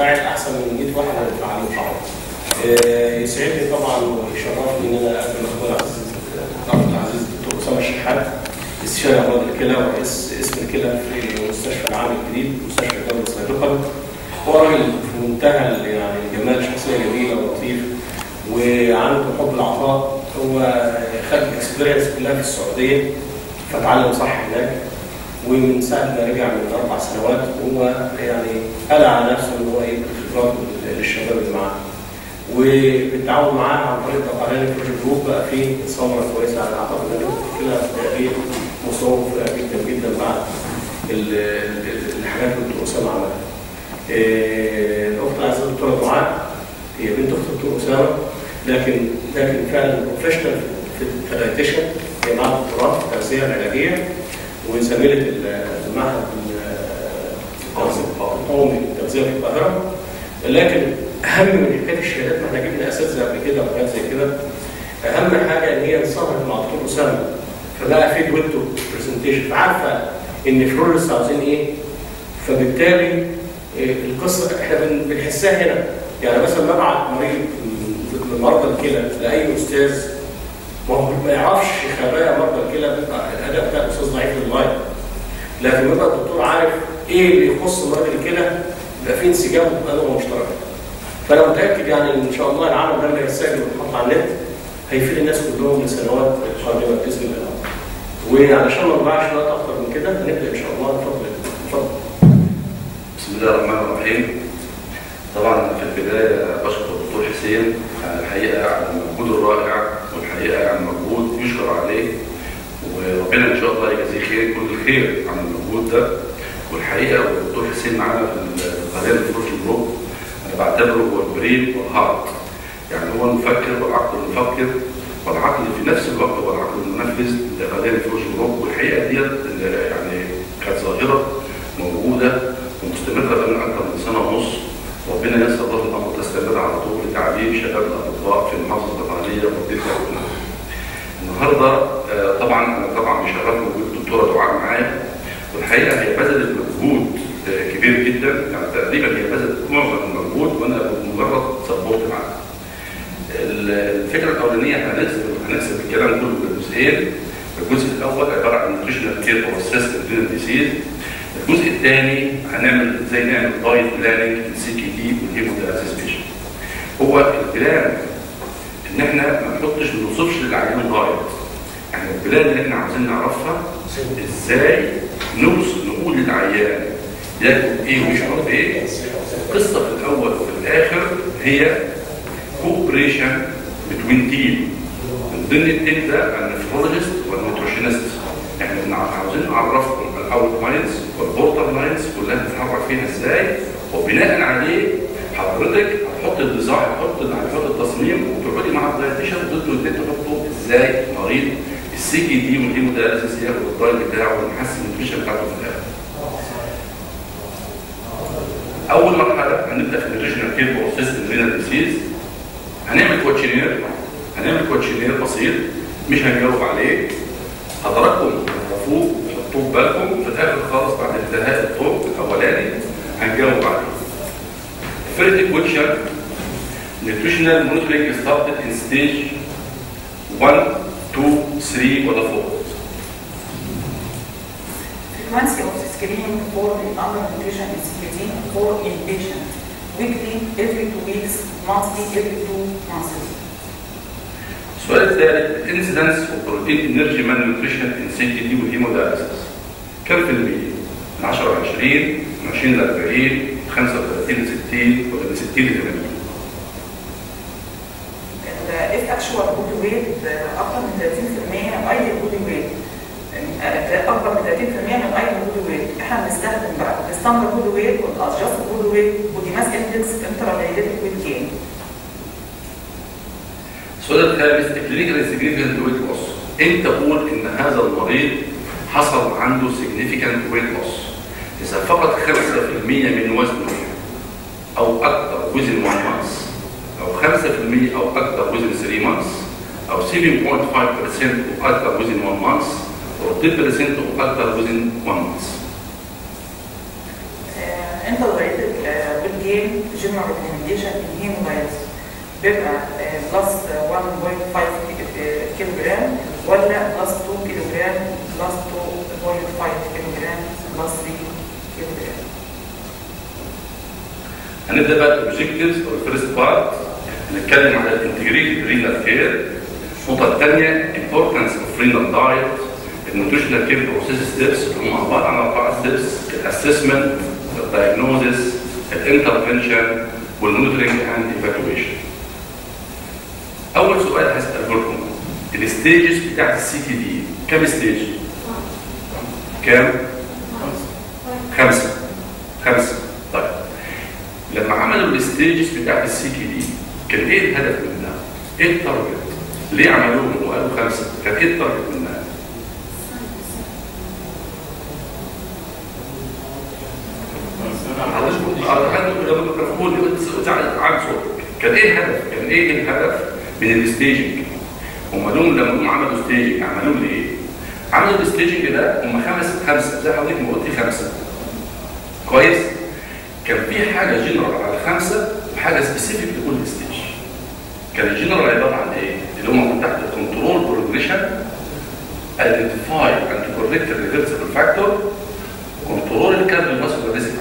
قاعد احسن من 100 واحد هيطلع عليه طبعا. آه، يسعدني طبعا ويشرفني ان انا اقابل اخويا العزيز الدكتور العزيز الدكتور اسامه الشحات استشاري امراض الكلى ورئيس اسم الكلى في المستشفى العام الجديد مستشفى الدوله سابقا هو راجل في منتهى ال- يعني الجمال شخصيه جميله ولطيف وعنده حب العطاء هو خد الاكسبيرينس كلها في السعوديه فتعلم صح هناك ومن ساعه ما رجع من اربع سنوات هو يعني قلع على نفسه ان هو يبقى خبرات للشباب اللي معاه. وبالتعاون معاه عن طريق تقارير البروجكت جروب بقى في ثمره كويسه على اعتقد ان كده تقرير مصروف جدا جدا بعد ال- ال- الحاجات اللي الدكتور اسامه عملها. إيه، الاخت العزيزه الدكتوره دعاء هي بنت اخت الدكتور اسامه لكن لكن فعلا بروفيشنال في الدايتيشن هي معاها دكتوراه في التغذيه العلاجيه وزميله ال- المعهد ال- القومي للتغذيه في القاهره لكن اهم من حكايه الشهادات ما احنا جبنا اساتذه قبل كده وحاجات زي كده اهم حاجه ان هي انصهرت مع الدكتور اسامه فبقى في دويتو برزنتيشن فعارفه ان فلورنس عاوزين ايه فبالتالي إيه، القصه احنا بن- بنحسها هنا يعني مثلا ببعت مريض من- من مرضى الكلى لاي استاذ ما هو ما يعرفش خبايا مرضى الكلى بيبقى الاداء بتاع الاستاذ ضعيف للغايه لكن بيبقى الدكتور عارف ايه اللي يخص مرض الكلى يبقى في انسجام وتبادل مشترك فانا متاكد يعني ان شاء الله العمل ده اللي هيتسجل ويتحط على النت هيفيد الناس كلهم لسنوات قادمه باذن الله وعلشان ما نضيعش وقت اكتر من كده هنبدا ان شاء الله اتفضل اتفضل بسم الله الرحمن الرحيم طبعا في البدايه بشكر الدكتور حسين على الحقيقه على المجهود الرائع والحقيقه على مجهود يشكر عليه وربنا ان شاء الله يجازيه خير كل الخير عن المجهود ده والحقيقه والدكتور حسين معانا في القضيه البروجكت جروب انا بعتبره هو البرين والهارت يعني هو المفكر والعقل المفكر والعقل في نفس الوقت هو العقل المنفذ لقضيه البروجكت جروب والحقيقه ديت يعني كانت ظاهره موجوده ومستمره بقالنا اكثر من سنه ونص ربنا يسر الله الامر تستمر على طول لتعليم شباب الاطباء في المحافظه البرهانيه والدلتا كلها. النهارده آه، طبعا انا طبعا بشرفني وجود الدكتوره دعاء معايا والحقيقه هي بذلت مجهود آه، كبير جدا يعني تقريبا هي بذلت معظم المجهود وانا مجرد سبورت معاها. ال- الفكره الاولانيه هنقسم هنقسم الكلام كله لجزئين الجزء الاول عباره عن نيوتريشنال كير فور سيستم ديزيز الجزء الثاني هنعمل ازاي نعمل دايت بلاننج للسي كي دي والهيموداياليسيس بيشنت هو البلان ان احنا ما نحطش ما نوصفش للعيان دايت يعني البلان اللي احنا عاوزين نعرفها ازاي نوصل نقول للعيان ياكل ايه ويشرب ايه القصه في الاول وفي الاخر هي كوبريشن بتوين تيم من ضمن التيم ده النفرولوجيست والنيوتريشنست احنا بنع- عاوزين نعرفكم الاوت لاينز والبورتر لاينز كلها بنتحرك فيها ازاي وبناء عليه حضرتك هتحط الديزاين هتحط هتحط التصميم وتقعدي مع الدايتيشن ضده ازاي تحطه ازاي مريض السي كي دي والهيموداياليسيس ياخد الدايت بتاعه ونحسن النيوتريشن بتاعته في الاخر. اول مرحله هنبدا في الريجنال كير بروسيس رينال ديسيز هنعمل كوتشينير هنعمل كوتشينير بسيط مش هنجاوب عليه حضراتكم تعرفوه حطوه في بالكم في الاخر خالص بعد انتهاء الطرق الاولاني هنجاوب عليه. First question nutritional monitoring started in stage 1, 2, 3 ولا 4 Frequency of screening for the undernutrition is within for inpatient, weekly, every two weeks, monthly, every two months. السؤال الثالث الانسيدنس وبروتين انرجي مان نيوتريشن ان سي تي دي والهيمودايليسيس كم في المية؟ من 10 ل 20 من 20 ل 40 35 ل 60 ولا من 60 ل 80 if actual body weight uh, اكتر من 30% من ايدل body weight uh, اكبر من 30% من ايدل body weight احنا بنستخدم بقى الستاندرد body weight والادجست body weight body mass index intra-related weight gain السؤال الخامس الكلينيكال سيجنيفيكانت ويت لوس انت تقول ان هذا المريض حصل عنده سيجنيفيكانت ويت لوس اذا فقط 5% من وزنه او اكثر وزن 1 مانث او 5% او اكثر وزن 3 مانث او 7.5% او اكثر وزن 1 مانث او 10% او اكثر وزن 1 مانث انت لغايه weight gain جنرال ريكومنديشن ان هيمودايلس بيبقى بلس 1.5 كيلو جرام ولا بلس 2 كيلو جرام بلس 2.5 كيلو جرام بلس 3 كيلو جرام هنبدا بقى الاوبجكتيفز او الفيرست بارت هنتكلم على الانتجريتد رينال كير النقطه الثانيه importance of renal diet النيوتريشنال كير بروسيس ستيبس اللي هم عباره عن اربع ستيبس الاسسمنت الدايجنوزس الانترفنشن والمونيتورنج اند ايفاكويشن اول سؤال هساله لكم الستيجز بتاعت السي تي دي كام ستيج؟ كام؟ خمسه خمسه طيب لما عملوا الستيجز بتاعت السي تي دي كان ايه الهدف منها؟ ايه التارجت؟ ليه عملوهم وقالوا خمسه؟ كان ايه التارجت منها؟ كان ايه الهدف؟ كان ايه الهدف من الستيجنج؟ هم دول لما هم عملوا ستيجنج عملوه ليه؟ عملوا الستيجنج ده هم خمس خمسه زي حضرتك ما قلتي خمسه كويس؟ كان في حاجه جنرال على الخمسه وحاجه سبيسيفيك لكل ستيج كان الجنرال عباره عن ايه؟ اللي هم تحت كنترول بروجريشن ايدنتيفاي اند كوريكت الريفرسبل فاكتور كنترول الكارديوفاسكولار ريسك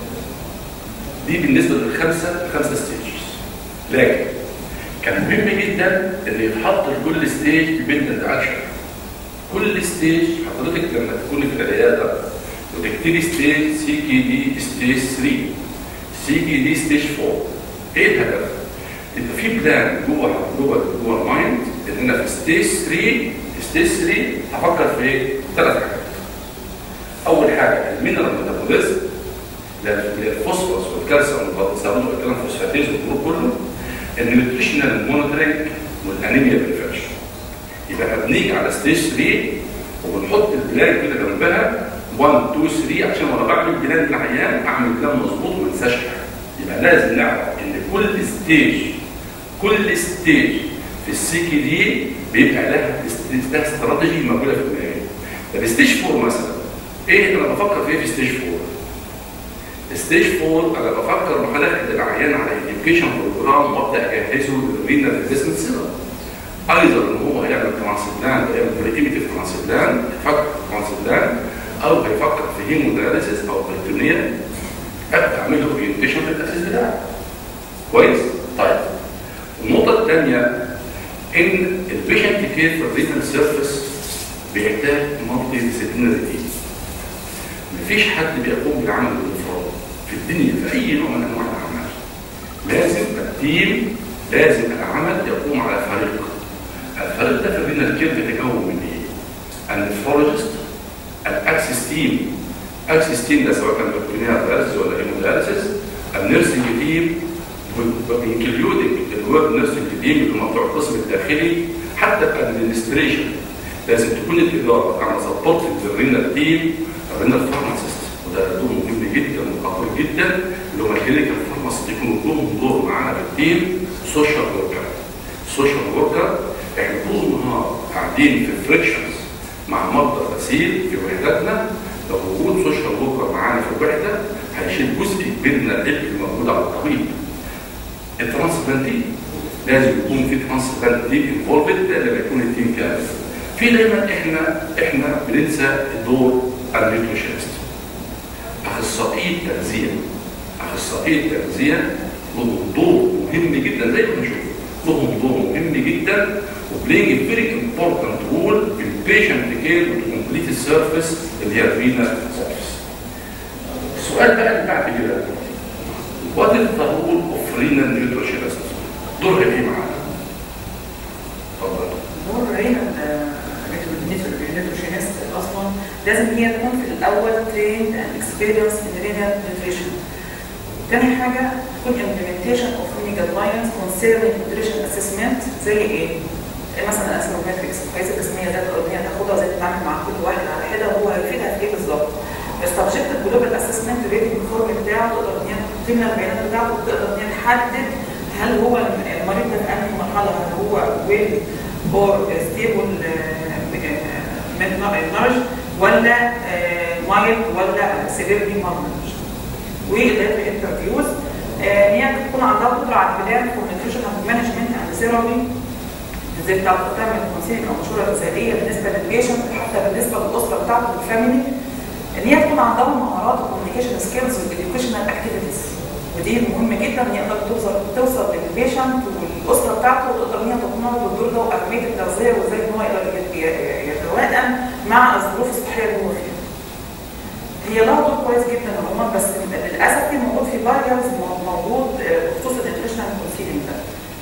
دي بالنسبه للخمسه الخمسه ستيجز لكن كان مهم جدا ان يتحط لكل ستيج ديبندنت اكشن كل ستيج حضرتك لما تكوني في العياده وتكتبي ستيج سي كي دي ستيج 3 سي كي دي ستيج 4 ايه الهدف؟ يبقى في بلان جوه جوه جوه المايند ان انا في ستيج 3 ستيج 3 هفكر في ايه؟ ثلاث حاجات اول حاجه المينرال ميتابوليزم للفوسفورس والكالسيوم والبروتين والكلام فوسفاتيز والجروب كله النيوتريشنال مونيتورنج والانيميا بريفنشن يبقى احنا بنيجي على ستيج 3 وبنحط البلان كده جنبها 1 2 3 عشان وانا بعمل بلان للعيان اعمل بلان مظبوط وما انساش حاجه يبقى لازم نعرف ان كل ستيج كل ستيج في السي كي دي بيبقى لها لها استراتيجي موجوده في دماغي طب ستيج 4 مثلا ايه انا بفكر في ايه في ستيج 4 ستيج 4 انا بفكر بحضرتك العيان على education بروجرام وابدا اجهزه للرينال ريزيستنت سيرم ايضا ان هو هيعمل ترانسبلان هيعمل بريمتيف ترانسبلان يفكر في ترانسبلان او هيفكر في هيموداليسيس او بريتونيا ابدا اعمل له اورينتيشن للتاسيس بتاعه كويس؟ طيب النقطه الثانيه ان البيشنت كير في الرينال سيرفيس بيحتاج مالتي ديسيبلينري تيم مفيش حد بيقوم بالعمل بالانفراد في الدنيا في اي نوع من انواع الاعمال لازم التيم لازم العمل يقوم على فريق الفريق ده في الرينال كير بيتكون من ايه؟ النفرولوجيست الاكسس تيم اكسس تيم ده سواء كان بكتيريا دياليسيس ولا هيمودياليسيس النيرسنج تيم انكليودنج الورك نيرسنج تيم اللي هم بتوع القسم الداخلي حتى الادمنستريشن لازم تكون الاداره عامله سبورت للرينال تيم الرينال فارماسيست وده دور مهم جدا وخطير جدا اللي هم الكلينيكال فارماسيست يكونوا لهم دور معانا في التيم سوشيال وركر سوشيال وركر احنا طول النهار قاعدين في فريكشنز مع مرضى غسيل في وحداتنا لو وجود سوشيال وركر معانا في الوحده هيشيل جزء كبير من العبء الموجود على الطبيب الترانسبلانتين لازم يكون في ترانسبلانتين انفولفد ده لما يكون التيم كامل في دايما احنا احنا بننسى دور النيوتريشنست اخصائي التغذيه اخصائي التغذيه لهم دور مهم جدا زي ما بنشوف لهم دور مهم جدا وبلاينج فيري امبورتنت رول في البيشنت كير وكومبليت السيرفيس اللي هي الرينا سيرفيس السؤال بقى اللي بعد كده وات از ذا رول اوف رينا نيوتريشنست دورها ايه معانا؟ اتفضل دور رينا النيوتريشنست اصلا لازم هي تكون في الاول تريند اند اكسبيرينس ان رينال نيوتريشن تاني حاجه تكون implementation of any guidelines concerning nutrition assessment زي ايه؟ مثلا اسموماتريكس القياس الجسميه ذات الاغنيه تاخدها زي تتعامل مع كل واحد على حده وهو هيفيدها في ايه بالظبط السبجكت الجلوبال اسسمنت ريتنج فورم بتاعه تقدر ان هي تملى البيانات بتاعته وتقدر ان هي تحدد هل هو المريض ده في انهي مرحله هل هو ويل اور ستيبل نارج ولا مايلد ولا سيفيرلي مارج وده الانترفيوز هي عندها قدره على البلان فور نيوتريشنال مانجمنت اند ثيرابي ازاي بتعرف تعمل كونسيلنج او مشوره غذائيه بالنسبه للبيشنت حتى بالنسبه للاسره بتاعته والفاميلي ان هي تكون عندها مهارات وكوميونيكيشن سكيلز والاديوكيشنال اكتيفيتيز ودي مهم جدا ان هي تقدر توصل توصل للبيشنت والاسره بتاعته وتقدر ان هي تقنعه بالدور ده واهميه التغذيه وازاي ان هو يقدر يتوائم مع الظروف الصحيه اللي هو فيها. هي لها دور كويس جدا عموما بس للاسف في موجود في باريرز موجود بخصوص النيوتريشنال كونسيلنج ده.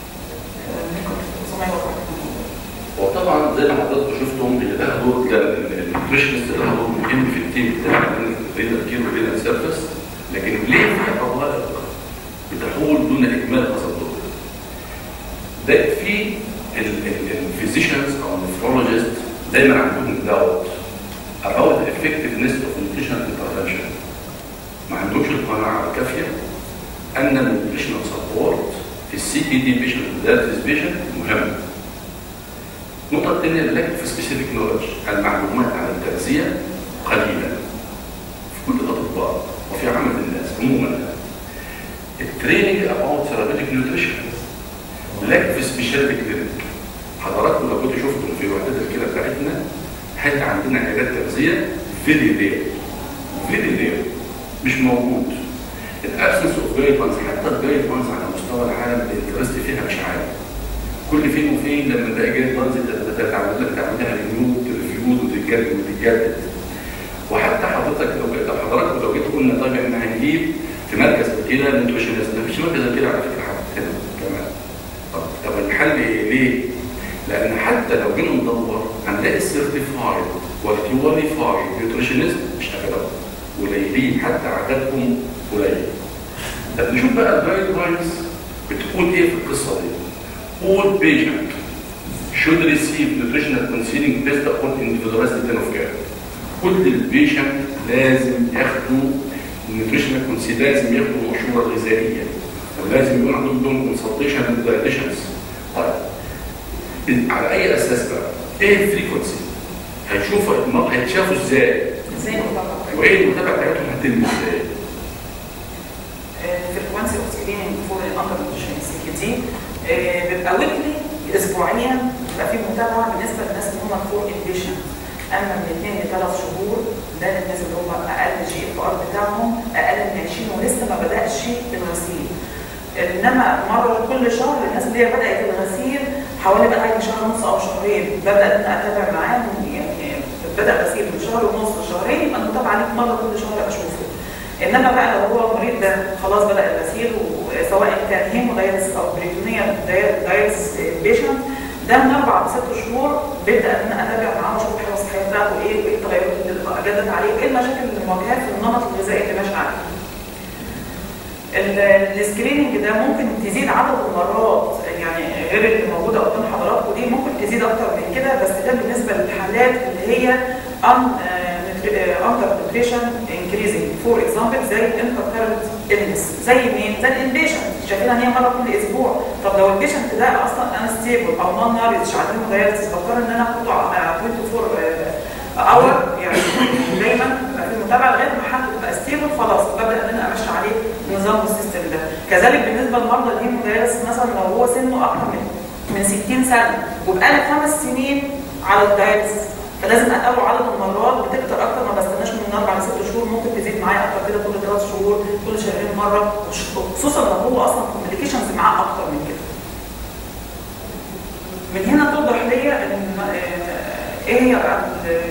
وطبعا زي ما حضراتكم شفتم اللي لها دور النيوتريشنست لها دور مهم في التيم بتاع الرينال كير والرينال سيرفيس لكن ليه في عوائق بتحول دون اكمال هذا الدور؟ ده في الفيزيشنز او النفرولوجيست دايما عندهم داوت about the effectiveness of nutritional intervention ما عندهمش القناعه الكافيه ان النيوتريشنال سبورت في السي بي دي بيشنت دايابيتس بيشنت مهم النقطة الثانية اللي في سبيسيفيك نولج المعلومات عن التغذية قليلة في كل الأطباء وفي عامة الناس عموما التريننج about therapeutic nutrition لاك في سبيشاليتي كلينيك حضراتكم لو كنتوا شفتوا في وحدات الكلى بتاعتنا حتى عندنا علاج تغذية فيري رير فيري رير مش موجود الابسنس اوف جايد وانز حتى الجايد وانز على مستوى العالم الانترست فيها مش عالي كل فين وفين لما نلاقي جايد وانز تعمل لك تعملها رينيو ريفيود وتتجدد وتتجدد وحتى حضرتك لو لو حضرتك لو جيت قلنا طيب احنا هنجيب في مركز الكلى نيوتريشنست مفيش مركز الكلى على فكره حتى هنا كمان طب طب الحل ايه ليه؟ لان حتى لو جينا ندور هنلاقي السيرتيفايد والكيواليفايد نيوتريشنست مش اغلب قليلين حتى عددهم قليل طب نشوف بقى الجايد لاينز بتقول ايه في القصه دي all patient should receive nutritional counseling based upon individualized plan of care كل البيشنت لازم ياخدوا النيوتريشنال كونسي لازم ياخدوا مشوره غذائيه ولازم يكون عندهم كونسلتيشن ودايتيشنز طيب على اي اساس بقى؟ ايه الفريكونسي؟ هيشوفوا هيتشافوا ازاي؟ ازاي المتابعه؟ وايه المتابعه بتاعتهم هتتم ازاي؟ فريكونسي اوف سكريننج فور الاندر نيوتريشن سي كي دي بيبقى ويكلي اسبوعيا بيبقى في متابعه بالنسبه للناس اللي هم فور انفيشن اما من اثنين لثلاث شهور ده للناس اللي هم اقل جي اف ار بتاعهم اقل من 20 ولسه ما بداش الغسيل انما مره كل شهر الناس اللي هي بدات الغسيل حوالي بقى شهر ونص او شهرين ببدا ان انا اتابع معاهم يعني بدا غسيل من شهر ونص لشهرين يبقى المتابعه عليك مره كل شهر اشوفه انما بقى لو هو المريض ده خلاص بدا الغسيل وسواء كان هيمودايلس او بريتونيا دايلس بيشنت ده من اربع لست شهور ببدا ان انا اتابع معاه واشوف الحاله الصحيه بتاعته ايه وايه التغيرات اللي جدت عليه وايه المشاكل اللي مواجهاه في النمط الغذائي اللي ماشي عليه. السكريننج ده ممكن تزيد عدد المرات يعني غير اللي موجوده قدام حضراتكم دي ممكن تزيد اكتر من كده بس ده بالنسبه للحالات اللي هي ان اندر نيوتريشن انكريزنج فور اكزامبل زي الانتركارنت النس زي مين؟ زي الانبيشنت شايفينها ان هي مره كل اسبوع طب لو البيشنت ده اصلا انا ستيبل او نون ناريتش عندي مدايرتس بضطر ان انا اخده 24 اور يعني دايما يبقى في متابعه لغايه ما حد يبقى ستيبل خلاص ببدا ان انا امشي عليه نظام السيستم ده كذلك بالنسبه لمرضى الهيمودايلس مثلا لو هو سنه اكثر من من 60 سنه وبقالي خمس سنين على الدايلس فلازم اتابعه عدد المرات بتكتر اكتر ما بستناش من اربع لست شهور ممكن تزيد معايا اكتر كده كل ثلاث شهور كل شهرين مره خصوصا لو هو اصلا كوميونيكيشنز معاه اكتر من كده. من هنا توضح ليا ان ايه هي بقى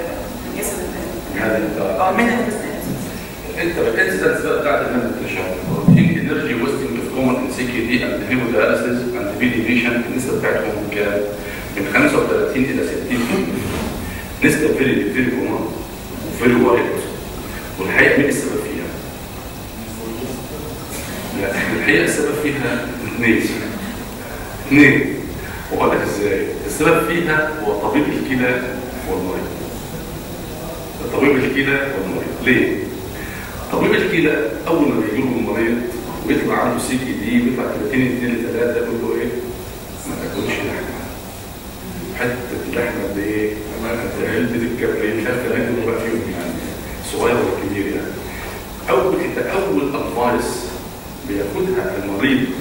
اه من انت بالانسدنس بقى بتاعت المالنيوتريشن بروتين انرجي ويستنج اوف كومن ان سي كي دي اند هيموداياليسيس اند بي ديفيشن النسبه بتاعتهم كام؟ من 35 الى 60% نسبه فيري فيري كومن وفيري وايد والحقيقه مين السبب فيها؟ لا الحقيقه السبب فيها اثنين اثنين وقال لك ازاي؟ السبب فيها هو طبيب الكلى والمريض طبيب الكلى والمريض ليه؟ طبيب الكلى اول ما بيجي له المريض ويطلع عنده سي كي دي ويطلع كرياتين 2 3 يقول له ايه؟ ما تاكلش لحمه حته اللحمه دي ايه؟ انت علبه الكبريت مش عارف كمان بقى فيهم يعني صغير ولا كبير يعني اول انت اول ادفايس بياخدها المريض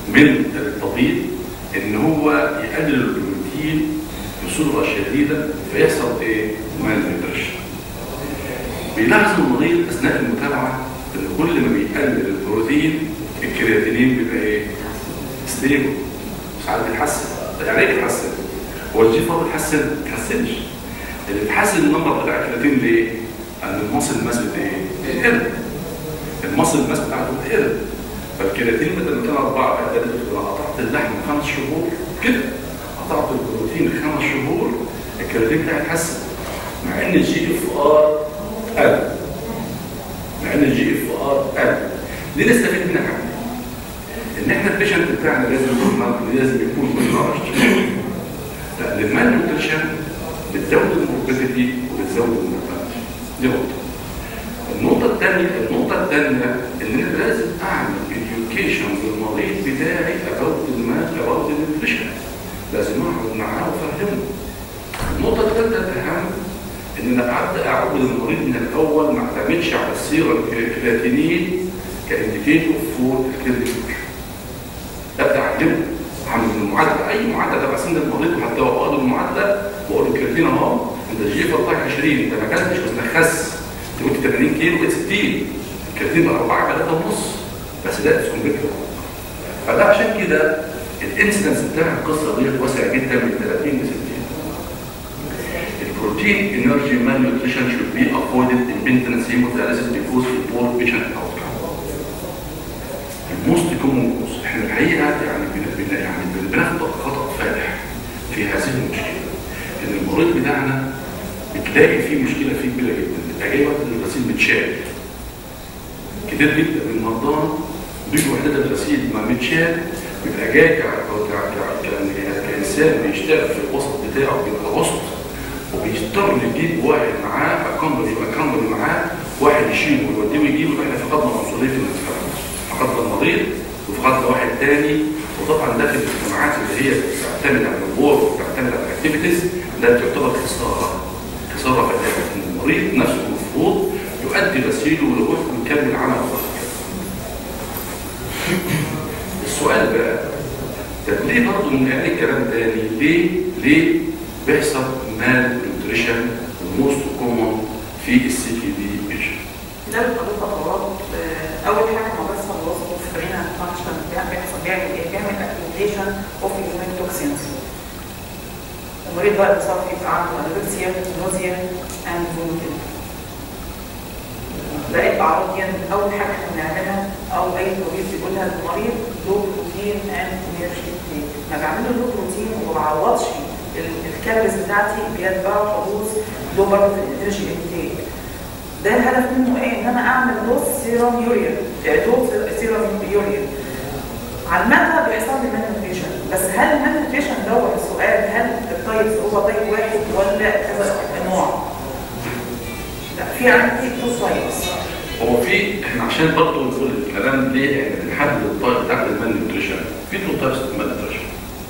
من الطبيب ان هو يقلل البروتين بصوره شديده فيحصل ايه؟ مال نيوتريشن. بيلاحظ المريض اثناء المتابعه ان كل ما بيقلل البروتين الكرياتينين بيبقى ايه؟ ستيبل ساعات بيتحسن يعني ايه بيتحسن؟ هو الجي فور بيتحسن؟ ما بيتحسنش اللي بيتحسن النمبر بتاع الكرياتين ليه؟ ان المصل ماس بتاع ايه؟ بيقل المصل ماس بتاعته بتقل فالكرياتين بدل ما كان اربعه بقى ثلاثه لو قطعت اللحم خمس شهور كده قطعت البروتين خمس شهور الكرياتين بتاعي اتحسن مع ان الجي اف ار قل مع ان الجي اف ار قل دي نستفيد منها حاجه ان احنا البيشنت بتاعنا لازم يكون لازم يكون كل نارش لان المال نيوتريشن بتزود الموربيديتي وبتزود الموربيديتي دي نقطه النقطة الثانية النقطة الثانية إن أنا لازم أعمل education للمريض بتاعي about المال about النيوتريشن لازم أقعد معاه وأفهمه النقطة الثالثة الأهم إن أنا قعدت أعود المريض من الأول ما اعتمدش على السيرة الكرياتينين كإنديكيتور فور الكرياتينين أبدأ أعلمه عن المعادلة أي معادلة تبع سن المريض وحتى لو أقول المعادلة وأقول له الكرياتين أهو أنت الجيفة بتاعك 20 أنت ما كلتش بس نخس تقول 80 كيلو بقت 60 الكرياتين بقى 4 3 ونص بس ده اسكومبيكر فده عشان كده الانسيدنس بتاع القصه دي واسع جدا من 30 ل 60 البروتين انرجي مان نيوتريشن should be avoided in maintenance hemodialysis because it poor patient outcome الموست كومون كوز احنا الحقيقه يعني بن بن يعني بن- بناخد خطا فادح في هذه المشكله ان المريض بتاعنا بتلاقي فيه مشكله فيه كبيره جدا بتبقى جاي وقت الغسيل متشال كتير جدا من مرضانا بيجوا وحدات الغسيل ما متشال بيبقى جاي ك- ك- ك- ك- كانسان بيشتغل في الوسط بتاعه بيبقى وسط وبيضطر يجيب واحد معاه اكمبل اكمبل معاه واحد يشيله ويوديه ويجيبه احنا فقدنا عنصريه في المجتمع فقدنا المريض وفقدنا واحد تاني وطبعا ده في المجتمعات اللي هي بتعتمد على الورك وبتعتمد على الاكتيفيتيز ده تعتبر خساره خساره فادحه ان المريض نفسه المفروض يؤدي غسيله ويروح ويكمل عمله بعد كده. السؤال بقى طب ليه برضه نقل الكلام تاني؟ ليه ليه بيحصل مال نيوتريشن وموست كومون في السي كي دي بيشن؟ ده بيبقى له خطوات آه، اول حاجه ما بس الوصف خلينا فانكشن بيحصل بيعمل ايه؟ بيعمل اكتيفيشن اوف الهيومن توكسينز المريض بقى بيصاب يبقى عنده انوركسيا نوزيا اند فوميتنج بقت اعراض دي اول حاجه احنا بنعملها او اي طبيب بيقولها للمريض لو بروتين اند انرجي ما بعمله لو بروتين وما بعوضش ال- الكالوريز بتاعتي بيتبعوا حدوث لو برضه في الانرجي انتيك ده الهدف منه ايه؟ ان انا اعمل دوز سيروم يوريا دوز سيروم يوريا على المدى بيحصل لي مانيفيشن بس هل المانيفيشن دوت السؤال هل التايبس هو تايب واحد ولا كذا انواع؟ لا في عندي تو تايبس هو في احنا عشان برضه نقول الكلام ليه احنا بنحدد الطيب بتاع المال نيوتريشن في تو تايبس من المال نيوتريشن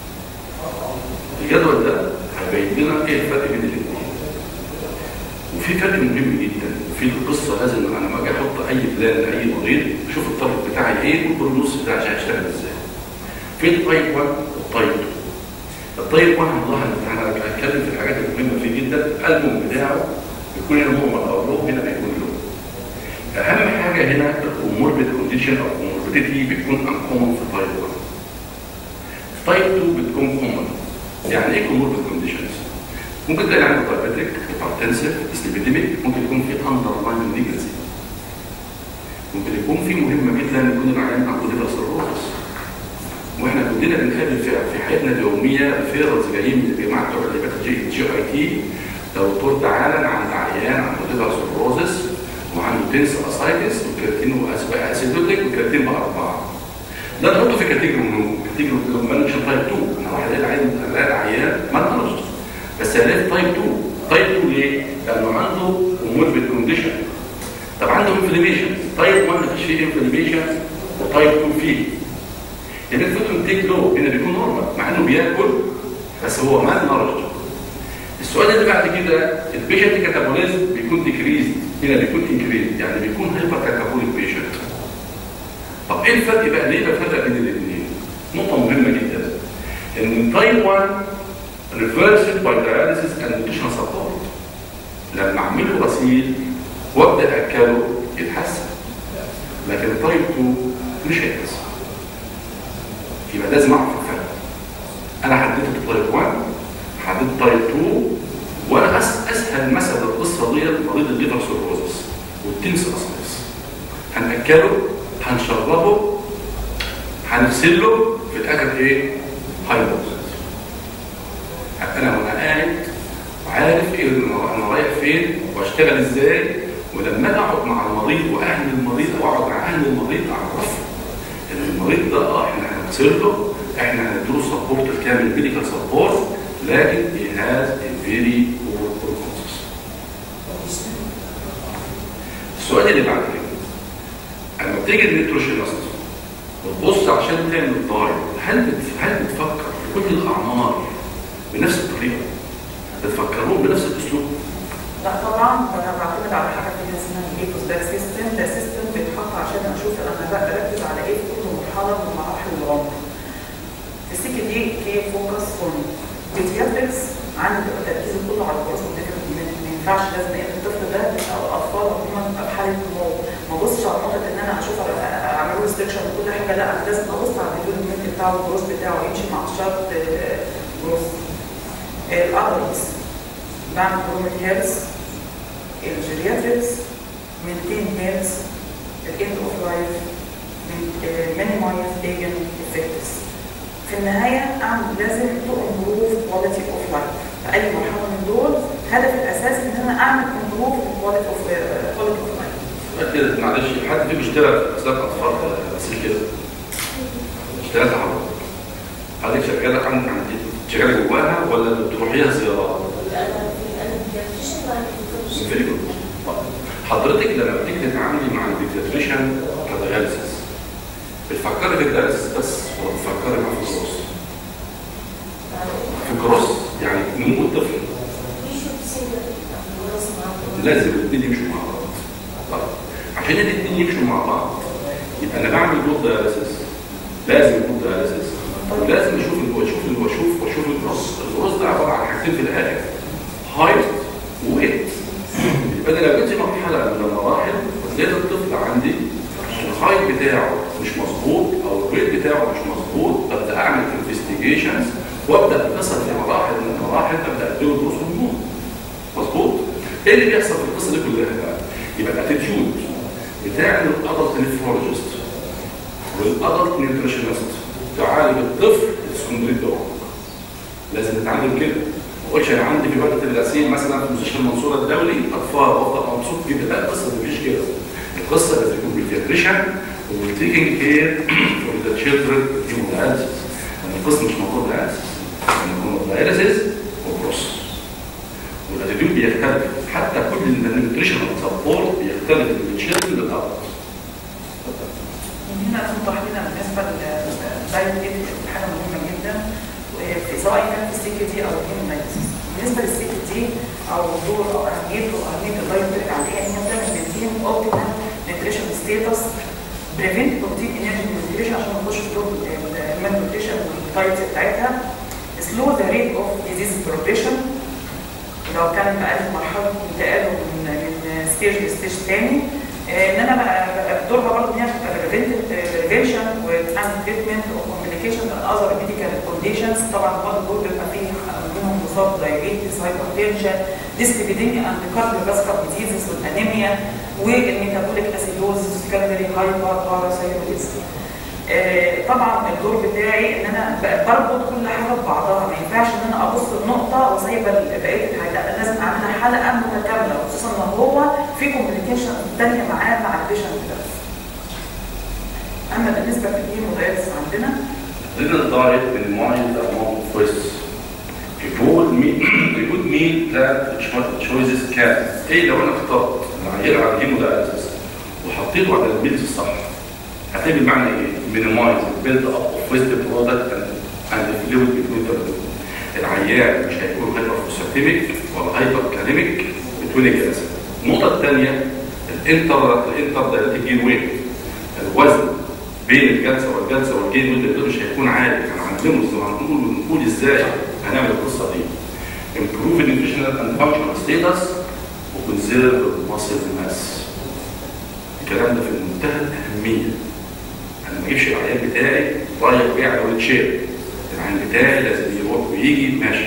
الجدول ده هيبين لنا ايه الفرق بين الاثنين وفي فرق مهم جدا في القصه لازم انا لما اجي احط اي بلان لاي مريض اشوف الطرف بتاعي ايه والبرنوس بتاعي هيشتغل ازاي في التايب 1 والتايب 2 التايب 1 والله انا هتكلم في الحاجات المهمه فيه جدا الالبوم بتاعه بيكون هنا نورمال او لو هنا بيكون لو اهم حاجه هنا الكوموربيد كونديشن او كوموربيديتي بتكون انكومن في تايب 1 تايب 2 بتكون كومن يعني ايه كوموربيد كونديشنز ممكن تلاقي عنده دايبيتك هايبرتنسيف سليبيديميك ممكن يكون في اندر لاين نيجرسي ممكن يكون في مهمه جدا يكون العيان عنده ليفر سيروزس واحنا كلنا بنقابل في في حياتنا اليوميه فيرز جايين من الجماعه بتوع اللي جي جي اي تي دكتور تعالى عن عيان عنده ليفر سيروزس وعنده تنس اسايتس وكرياتين اسيدوتيك وكرياتين باربعه ده نحطه في كاتيجوري منه كاتيجوري مانجن تايب 2 انا واحد قال عيان قال عيان ما نعرفش بس هلاقي تايب 2 تايب 2 ليه؟ لانه عنده موربيد كونديشن طب عنده انفلاميشن تايب 1 مفيش فيه انفلاميشن وتايب 2 فيه يعني الفوتو انتيك لو هنا بيكون نورمال مع انه بياكل بس هو مال نارج السؤال اللي بعد كده البيشنت كاتابوليزم بيكون ديكريز هنا بيكون انكريز يعني بيكون هايبر كاتابوليك بيشنت طب ايه الفرق بقى ليه بفرق بين الاثنين In type 1, reversed by dialysis and nutritional support. لما اعمله غسيل وابدا اكله يتحسن. لكن تايب 2 مش هيتحسن. يبقى لازم اعرف الفرق. انا حددت تايب 1 حددت تايب 2 وانا أس- اسهل مثل القصه دي مريض الليفر سيروزس والتنس اسمس. هناكله هنشربه هنغسله في الاخر ايه؟ هايبوكسيس. انا وانا قاعد وعارف ايه انا أنا رايح فين واشتغل ازاي ولما اجي اقعد مع المريض واهل المريض او اقعد مع اهل المريض اعرفه ان المريض ده اه احنا هنغسل له احنا هنديله سبورت الكامل ميديكال سبورت لكن he has a very poor prognosis. السؤال اللي بعد كده اما بتيجي النيوتريشنست وتبص عشان تعمل الدايت هل بت- هل بتفكر في كل الاعمار بنفس الطريقه؟ بتفكرون بنفس الاسلوب؟ لا طبعا انا بعتمد على حاجه كده اسمها الايكوس ده سيستم ده سيستم بيتحط عشان اشوف انا بقى بركز على ايه في كل مرحله من مراحل العمر. السكه دي كي فوكس اون بيدياتريكس عندي بيبقى تركيزي كله على الجروس ما ينفعش لازم ان الطفل ده او الاطفال عموما تبقى في حاله نمو ما ابصش على نقطه ان انا اشوف اعمل له ريستريكشن وكل حاجه لا انا لازم ابص على الديفلوبمنت بتاعه الجروس بتاعه يمشي مع الشرط جروس الادلتس بعمل برومت هيلث الجيرياتريكس مينتين هيلث الاند اوف لايف مينيمايز ايجن افكتس في النهايه اعمل لازم تو امبروف كواليتي اوف لايف في اي مرحله من دول هدف الاساسي ان انا اعمل امبروف كواليتي اوف كواليتي اوف لايف كده معلش حد فيكم اشتغل في اسباب اطفال بس كده اشتغلت حضرتك حضرتك شغاله عند عند شغاله جواها ولا بتروحيها زيارات؟ فيري جود حضرتك لما بتيجي تتعاملي مع الديكتاتريشن كدياليسيس بتفكري في الدياليسيس بس ولا بتفكري معاه في الكروس؟ في الكروس يعني نمو الطفل لازم الاثنين يمشوا مع بعض طيب عشان الاثنين يمشوا مع بعض يبقى انا بعمل جروب دياليسيس لازم جروب دياليسيس ولازم اشوف اللي هو اشوف اللي هو اشوف واشوف الكروس الكروس ده عباره عن حاجتين في الاخر هايت وويت يبقى انا لو جيت في مرحله من المراحل لقيت الطفل عندي الهايت بتاعه مش مظبوط او الويت بتاعه مش مظبوط ببدا اعمل انفستيجيشنز وابدا اتصل في مراحل من المراحل ابدا اديله دروس هرمون مظبوط ايه اللي بيحصل في القصه دي كلها بقى يبقى الاتيتيود بتاع الادلت نيفرولوجيست والادلت نيوتريشنست تعالج الطفل السكندري دوغ لازم نتعلم كده ما اقولش انا عندي في وقت الغسيل مثلا في مستشفى المنصوره الدولي اطفال وافضل مبسوط جدا لا القصه مفيش كده القصه لازم يكون بالفيتريشن وتيكينج كير فور ذا تشيلدرن يوم داياليسيس القصه مش موضوع داياليسيس يكون داياليسيس وبروس والاتيتيود بيختلف حتى كل النيوتريشنال سبورت بيختلف من التشيلدرن للادلت من هنا نوضح لنا بالنسبه للدايت حاجه مهمه جدا في- سواء كان في السكه دي او الهيمولايسيس بالنسبه للسكه دي او دور او اهميته او اهميه الدايت بترجع عليها ان هي بتعمل مينتين اوبتيمال نيوتريشن ستيتس بريفنت بروتين انرجي نيوتريشن عشان ما نخش في دور المان نيوتريشن والتايبس بتاعتها سلو ذا ريت اوف ديزيز بروجريشن لو كان بقى في مرحله انتقاله من من ستيج لستيج تاني آه، ان انا بقى- بقى دورها برضه ان هي بريفنشن وتعمل تريتمنت وكومبليكيشن اذر ميديكال كونديشنز طبعا برضه دول بيبقى فيه منهم مصاب دايابيتس هايبرتنشن ديسليبيديميا اند كارديوفاسكولار ديزيز والانيميا والميتابوليك اسيدوز سكندري هايبر باراسايرويدزم آه، طبعا الدور بتاعي ان انا ب- بربط كل حاجه ببعضها ما ينفعش ان انا ابص النقطه وسايبه ال- بقيه الحاجه لا لازم اعملها حلقه متكامله خصوصا ان هو في كومبليكيشن ثانيه معاه مع البيشنت ده اما بالنسبه للهيمودايلس عندنا Little diet minimize the amount of waste. A good meal, a good meal that choices can. ايه لو انا اخترت العيال على الهيمودايلسيس وحطيته على الميلز الصح هتعمل معنى ايه؟ minimize the build up of waste product and, and the fluid between the العيان مش هيكون هايبر فوسفاتيميك ولا هايبر كاليميك بتوين الجلسه. النقطه الثانيه الانتر الانتر دايليتيك جين ويت الوزن بين الجلسه والجلسه والجيل والجيل مش هيكون عالي هنعلمه ازاي هنقول ونقول ازاي هنعمل القصه دي improve nutritional and functional status وconserve muscle mass الكلام ده في منتهى الاهميه انا ما اجيبش العيان بتاعي رايح بيه على ويل شير العيان بتاعي لازم يروح ويجي ماشي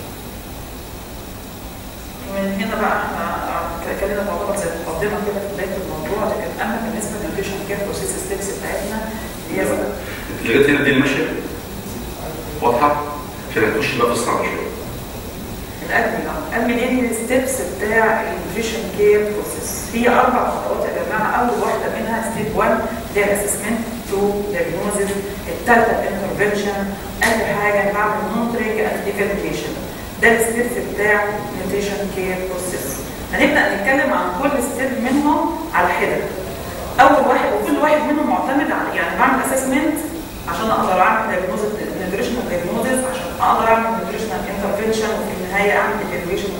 ومن هنا بقى احنا اتكلمنا تعتبر زي مقدمه كده في بدايه الموضوع لكن اما بالنسبه للنيوتريشن كير بروسيس ستيبس بتاعتنا هي لغايه هنا دي ماشيه واضحه عشان نخش بقى في الصعب شويه الادمن الادمن ايه الستبس بتاع النيوتريشن كير بروسيس في اربع خطوات يا جماعه اول واحده منها ستيب 1 ده الاسسمنت 2 دايجنوزز الثالثه الانترفنشن اخر حاجه بعمل مونترنج اند ايفالويشن ده الستيبس بتاع النيوتريشن كير بروسيس هنبدا نتكلم عن كل ستيب منهم على حده اول واحد وكل واحد منهم معتمد على يعني بعمل اسسمنت عشان اقدر اعمل دايجنوز نيوتريشنال دايجنوزز عشان اقدر اعمل نيوتريشنال انترفنشن وفي النهايه اعمل ايفالويشن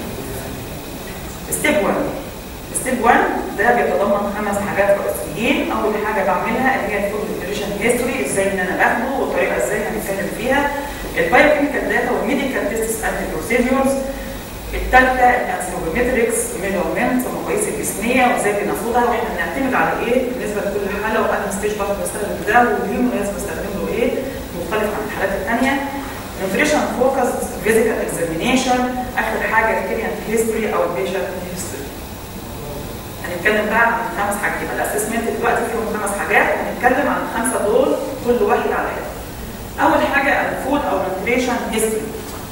ستيب 1 ستيب 1 ده بيتضمن خمس حاجات رئيسيين اول حاجه بعملها اللي هي الفود نيوتريشن هيستوري ازاي ان انا باخده والطريقه ازاي هنتكلم فيها البايوكيميكال داتا والميديكال تيستس اند بروسيدورز الثالثه الانثروبومتريكس ميجرمنت المقاييس الجسميه وازاي بناخدها واحنا بنعتمد على ايه بالنسبه لكل حاله وانا ستيج برضه بستخدم ده واليوم لازم بستخدم له ايه مختلف عن الحالات الثانيه نيوتريشن فوكس فيزيكال اكزامينيشن اخر حاجه الكلينت هيستوري او البيشنت هيستوري هنتكلم بقى عن خمس حاجات يبقى الاسسمنت دلوقتي فيهم خمس حاجات هنتكلم عن الخمسه دول كل واحد على حده اول حاجه الفود او نيوتريشن هيستوري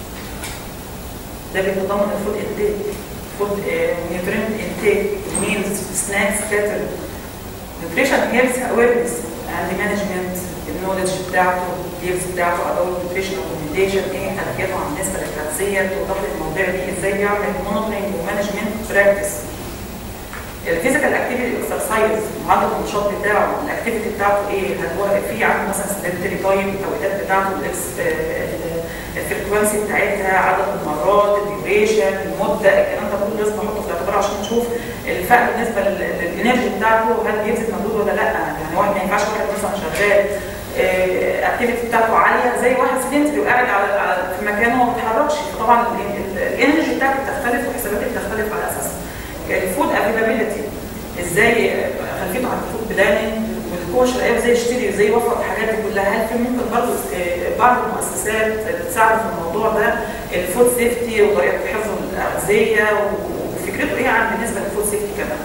ده بيتضمن الفود انتيك فود نيوترينت انتيك ميلز سناكس كاتل نيوتريشن هيلث اويرنس اند مانجمنت النولج بتاعته الديفز بتاعته ادور نيوتريشن ريكومنديشن ايه خلفياته عن النسبه التغذيه توضح لي المواضيع دي ازاي بيعمل مونيتورنج ومانجمنت براكتس الفيزيكال اكتيفيتي اكسرسايز معدل النشاط بتاعه الاكتيفيتي بتاعته ايه هل هو في عنده مثلا سيدنتري تايم التوقيتات بتاعته الاكس الفريكونسي بتاعتها عدد المرات الديوريشن المده الكلام ده كله لازم احطه في الاعتبار عشان نشوف الفرق بالنسبه للانرجي بتاعته هل بيبذل مجهود ولا لا يعني واحد ما ينفعش واحد مثلا شغال الاكتيفيتي بتاعته عاليه زي واحد سيدنتري وقاعد على على في مكانه وما بيتحركش طبعا الانرجي بتاعته بتختلف وحساباتي بتختلف على اساسها الفود افيلابيلتي ازاي خلفيته عن الفود بلاننج والكوش العيال ازاي يشتري ازاي يوفر الحاجات دي كلها هل في ممكن برضه بعض المؤسسات تساعد في الموضوع ده الفود سيفتي وطريقه حفظ الاغذيه وفكرته ايه عن بالنسبه للفود سيفتي كمان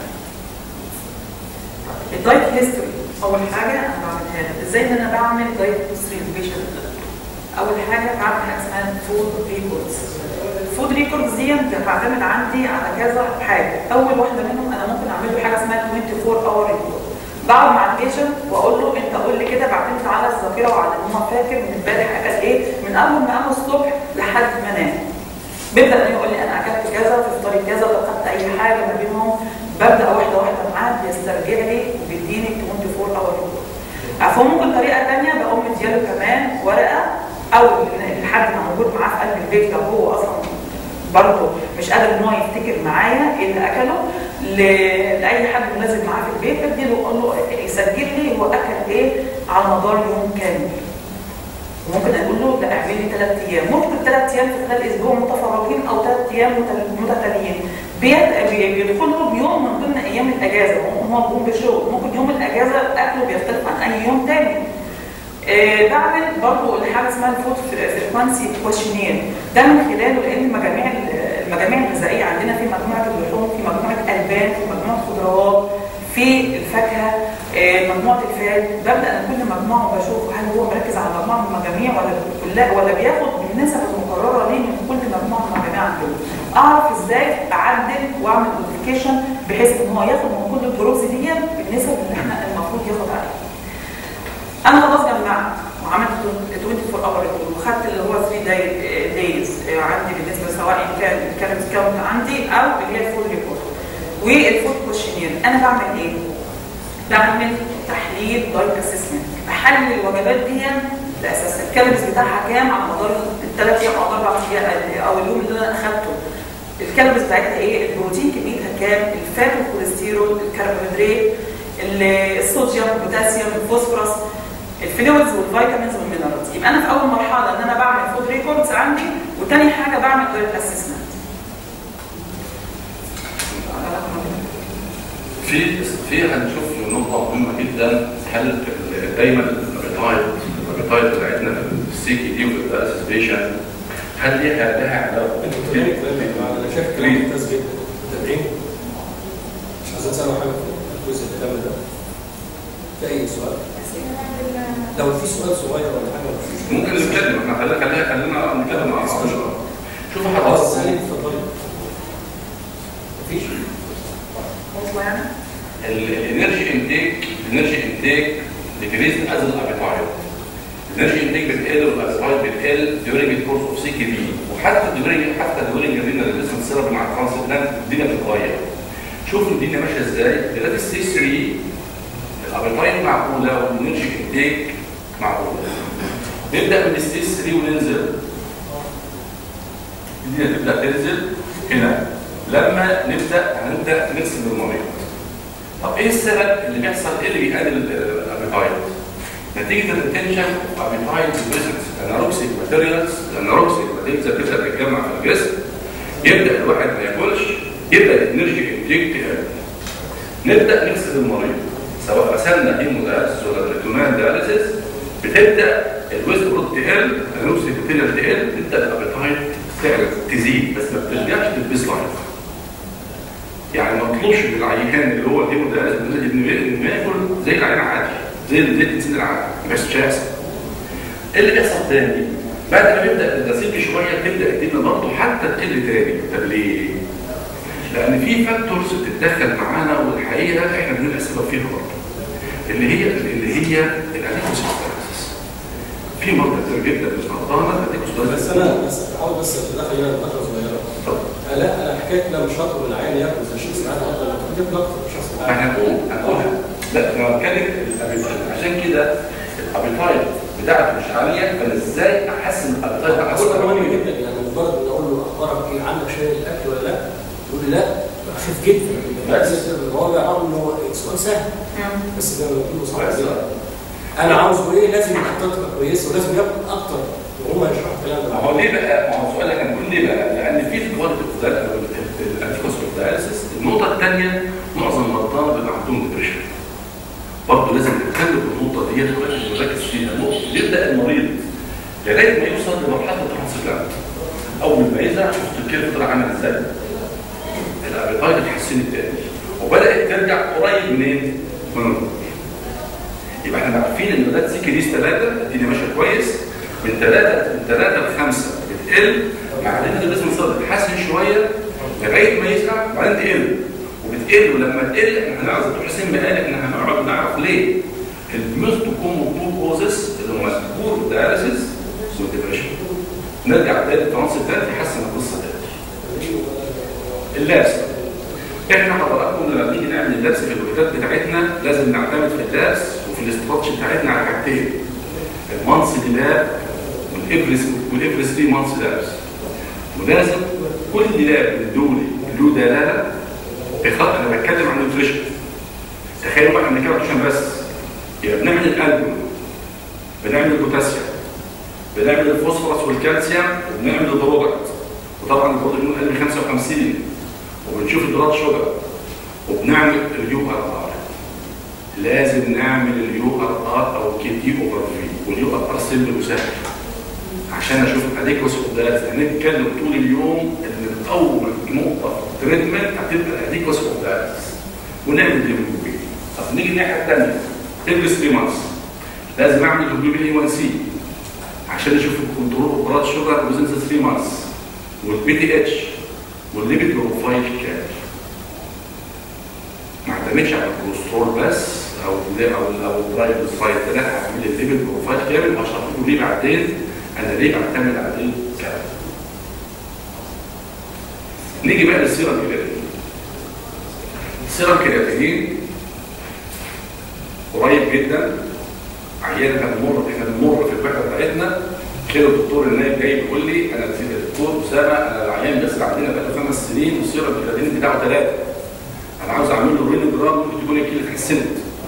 الدايت هيستوري اول حاجه انا بعملها له ازاي ان انا بعمل دايت هيستوري للبيشنت اول حاجه بعمل حاجه اسمها فود ريكوردز الفود ريكوردز دي بتعتمد عندي على كذا حاجه اول واحده منهم انا ممكن اعمل له حاجه اسمها 24 اور ريكورد بقعد مع البيشنت واقول له انت قول لي كده بعتمد على الذاكره وعلى ان هو فاكر من امبارح اكل ايه من اول ما قام الصبح لحد ما نام بيبدا يقول لي انا اكلت كذا في فطاري كذا فقدت اي حاجه ما بينهم ببدا واحده واحده معاه بيسترجع لي وبيديني 24 اور ريكورد فهو ممكن طريقه ثانيه بقوم مدياله كمان ورقه او لحد ما موجود معاه في قلب البيت لو هو اصلا برضه مش قادر ان هو يفتكر معايا ايه اللي اكله لاي حد مناسب معاه في البيت بديله اقول له يسجل لي هو اكل ايه على مدار يوم كامل ممكن اقول له ده اعمل لي ثلاث ايام ممكن ثلاث ايام في خلال اسبوع متفرقين او ثلاث ايام متتاليين بيدخل له بيوم من ضمن ايام الاجازه هو بيقوم بشغل ممكن يوم الاجازه اكله بيختلف عن اي يوم تاني آه بعمل برضه حاجه اسمها الفود فريكوانسي كويشنير ده من خلاله لان المجاميع المجاميع الغذائيه عندنا في مجموعه اللحوم في مجموعه البان في مجموعه خضروات في الفاكهه آه مجموعه الفات ببدا انا كل مجموعه بشوف هل هو مركز على مجموعه من المجاميع ولا كلها ولا بياخد بالنسب المقرره ليه من كل مجموعه من المجاميع عندنا اعرف ازاي اعدل واعمل موديفيكيشن بحيث ان هو ياخد من كل الدروس دي بالنسب اللي احنا المفروض ياخد عليها انا خلاص جمعت وعملت 24 اور وخدت اللي هو 3 داي دايز عندي بالنسبه سواء كان الكالوريز كاونت عندي او اللي هي الفود ريبورت والفود كوشنير انا بعمل ايه؟ بعمل تحليل دايت اسسمنت بحلل الوجبات دي الاساس الكالوريز بتاعها كام على مدار الثلاث ايام او اربع ايام او اليوم اللي انا اخدته الكالوريز بتاعتها ايه؟ البروتين كميتها كام؟ الفات والكوليسترول الكربوهيدرات ال- الصوديوم البوتاسيوم الفوسفورس الفلويدز والفيتامينز والمينرالز يبقى انا في اول مرحله ان انا بعمل فود ريكوردز عندي وتاني حاجه بعمل دايت اسسمنت في في هنشوف نقطة مهمة جدا هل ال- دايما الابيتايت الابيتايت بتاعتنا في السي كي دي وفي الدايلسيس بيشن هل ليها لها علاقة انت بتتكلم كلام يا جماعه انا شايف كلام ممتاز جدا متابعين مش عايزين تسالوا حاجه في الجزء اللي قبل ده في اي سؤال لو في سؤال صغير ولا حاجه ولا في ممكن نتكلم احنا خلينا خلينا خلينا نتكلم مع بعض شوف خلاص حضرتك سالي اتفضلي مفيش واصله يعني الانرجي انتيك الانرجي انتيك ديكريز از الابيتايت الانرجي انتيك بتقل والابيتايت بتقل during the course of CKD وحتى during حتى during الرينا ريبليسمنت ثيرابي مع الترانسبلانت الدنيا بتتغير شوف الدنيا ماشيه ازاي دلوقتي السي 3 الابيتايت معقوله والانرجي انتيك معقوله نبدا من السي 3 وننزل الدنيا تبدا تنزل هنا لما نبدا هنبدا نغسل المريض طب ايه السبب اللي بيحصل ايه اللي بيقلل الابيتايت نتيجه الريتنشن اوف ابيتايت بريزنس اناروكسيك ماتيريالز الاناروكسيك ماتيريالز بتبدا تتجمع في الجسم يبدا الواحد ما ياكلش يبدا الانرجي انتيك تقل نبدا نغسل المريض سواء غسلنا هيموداياليسيس ولا بريتونال دياليسيس بتبدا الويست برود تقل الاناروكسيك ماتيريال تقل تبدا الابيتايت تعلى تزيد بس ما بترجعش للبيس لاين يعني ما اطلبش من العيان اللي هو الهيموداياليسيس انه ياكل زي العيان عادي زي زي الانسان العادي مش هيحصل ايه اللي بيحصل تاني؟ بعد ما بيبدا الغسيل بشويه تبدا الدنيا برضه حتى تقل تاني طب ليه؟ لان في فاكتورز بتتدخل معانا والحقيقه احنا بنبقى السبب فيها برضه اللي هي اللي هي الانيكوسيستايسيس في مرضى كتير جدا مش مرضانا الانيكوسيستايسيس بس انا بس عاوز بس اتدخل هنا فتره صغيره طب لا انا حكايه لا مش هطلب من العيان ياكل زي شخص عادي افضل لو كنت اكتر شخص ما عادي احنا هنقول هنقولها لا انا بتكلم الابيتايت عشان كده الابيتايت بتاعته مش عاليه فانا ازاي احسن الابيتايت اقول احسن لك مهم جدا يعني مجرد ان اقول له اخبارك ايه عندك شيء الاكل ولا لا يقول لي لا خفيف جدا بس. هو بيعرف ان هو سؤال سهل بس ده بيقول صعب بس. جدا انا عاوزه ايه لازم الخطه تبقى كويسه ولازم ياكل اكتر وهم يشرحوا الكلام ده ما هو ليه بقى؟ ما هو سؤالك هنقول ليه بقى؟ لان في الكواليتي اوف الانتيكوس اوف داياليسيس النقطه الثانيه معظم المرضى بيبقى عندهم ديبريشن برضه لازم نتكلم في النقطه دي ونركز فيها نقطه يبدا المريض لغايه ما يوصل لمرحله الترانسبلانت اول ما يزرع شفت الكيرف طلع عامل ازاي؟ الابيتايت اتحسنت تاني وبدات ترجع قريب منين؟ من النور يبقى احنا عارفين ان بدات سي كريس ثلاثه الدنيا ماشيه كويس من ثلاثه من ثلاثه لخمسه بتقل بعدين الجسم صار تتحسن شويه لغايه ما يسرع بعدين تقل وبتقل ولما تقل احنا هنعرف دكتور حسين قال احنا هنقعد نعرف ليه الموست كومون تو كوزز اللي هم البور داياليسيس والديبريشن نرجع تاني الترانس الثالث يحسن القصه تاني اللابس احنا حضراتكم لما بنيجي نعمل اللبس في الوحدات بتاعتنا لازم نعتمد في اللبس وفي الاستراتش بتاعتنا على حاجتين المانس لاب والافرس والافرس 3 مانس لابس ولازم كل لاب من دول له دلاله بخط انا بتكلم عن النيوتريشن تخيلوا بقى احنا بنتكلم عن النيوتريشن بس يبقى بنعمل الالبوم بنعمل البوتاسيوم بنعمل الفوسفورس والكالسيوم وبنعمل البرودكت وطبعا البرودكت له اقل من 55 وبنشوف البلاد شوجر وبنعمل اليو ار ار لازم نعمل اليو ار ار او كي تي اوفر في واليو ار ار سيمبل وسهل عشان اشوف الاديكوس اوف هنتكلم طول اليوم ان اول نقطه في التريتمنت هتبقى الاديكوس اوف ونعمل الهيموجلوبين طب نيجي الناحيه الثانيه افري 3 مانثs لازم اعمل الهيموجلوبين اي 1 سي عشان اشوف الكنترول اوف بلاد شوجر وزن 3 مانثs والبي تي اتش والليبيد بروفايل كامل ما اعتمدش على الكوليسترول بس او او او الترايجليسرايد لا هعمل الليبيد بروفايل كامل وهشرح لكم ليه بعدين انا ليه بعتمد عليه كامل نيجي بقى للسيرم كرياتين السيرم كرياتين قريب جدا عيان كان بنمر احنا بنمر في البحث بتاعتنا كده الدكتور النايب جاي بيقول لي انا الدكتور اسامه انا العيان بيسرع عندنا بقى خمس سنين والسيرم الكرياتين بتاعه ثلاثه انا عاوز اعمل له رينوجرام ممكن تكون الكلى اتحسنت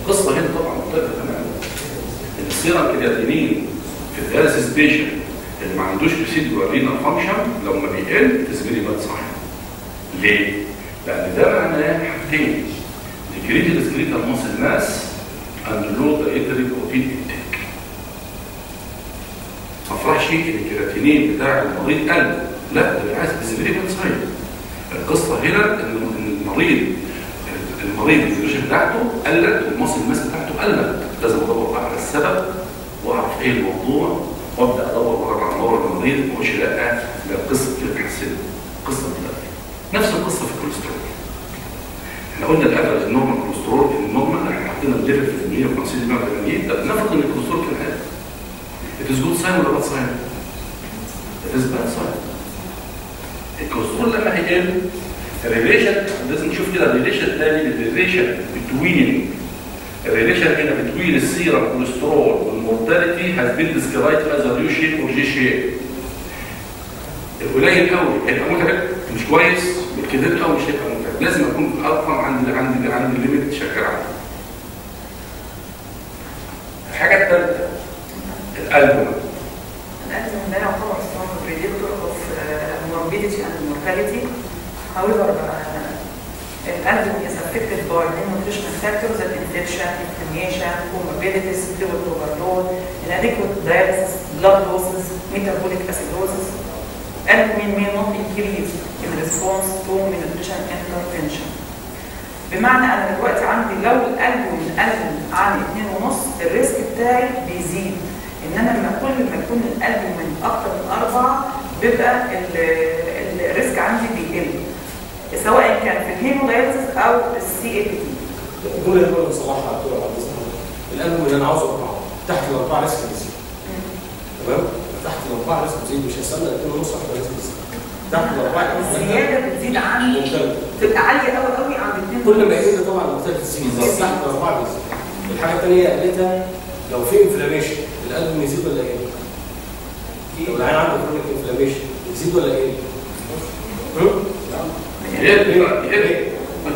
القصه هنا طبعا مختلفه تماما ان السيرم كرياتينين في الدياليسيس بيشن اللي ما عندوش ريسيدوال رينال فانكشن لما بيقل تسجيلي باد صح ليه؟ لان ده معناه حاجتين decreased skeletal muscle mass and low dietary protein intake ما افرحش ان الكرياتينين بتاع المريض قل لا ده بالعكس تسجيلي باد صحيح القصه هنا ان إن المريض المريض الفيروس بتاعته قلت والمصل الماس بتاعته قلت لازم ادور بقى على السبب واعرف ايه الموضوع وابدا ادور ورا على دور المريض ما اقولش لا ده قصه كده حسن قصه دلوقتي نفس القصه في الكوليسترول احنا قلنا الافرج النورمال كوليسترول النورمال احنا حطينا الليفل في 150 180 ده نفرض ان الكوليسترول كان عالي It is good sign ولا bad sign؟ It is bad sign. الكوليسترول لما هيقل الريليشن لازم نشوف كده الريليشن تاني الريليشن بتوين الريليشن هنا بتوين السيرم كوليسترول والمورتاليتي has been described as a U shape or G shape القليل قوي هيبقى متعب مش كويس والكبير قوي مش هيبقى متعب لازم اكون في ارقام عند عند عند الليميت شغال عليه الحاجه الثالثه الالبوم الألبوم ده يعتبر strong predictor of uh, morbidity and mortality. However, uh, الألبوم is affected by nutritional factors like infection, inflammation, comorbidities, fluid overload, inadequate dialysis, blood losses, metabolic acidosis. Albumin may not increase in response to nutrition intervention. بمعنى انا دلوقتي عندي لو الالبوم قل عن 2.5 الريسك بتاعي بيزيد انما لما كل ما يكون الالبوم من اكتر من اربعه بيبقى ال- ال- الريسك عندي بيقل سواء كان في الهيمودايليسيس او السي اي بي تي الجمله اللي انا صلاحها على طول على القلب اللي انا عاوز اربعه تحت الاربعه ريسك بيزيد تمام تحت الاربعه ريسك بيزيد مش هيستنى 2 ونص عشان ريسك بيزيد تحت الاربعه الزياده بتزيد عندي مختلف تبقى عاليه قوي قوي عند 2 كل ما يقل طبعا مختلف تزيد بس تحت الاربعه بيزيد الحاجه الثانيه قالتها لو في انفلاميشن القلب يزيد ولا يقل؟ لو العين عنده كرونيك انفلاميشن يزيد ولا يقل؟ هم؟ يقل يقل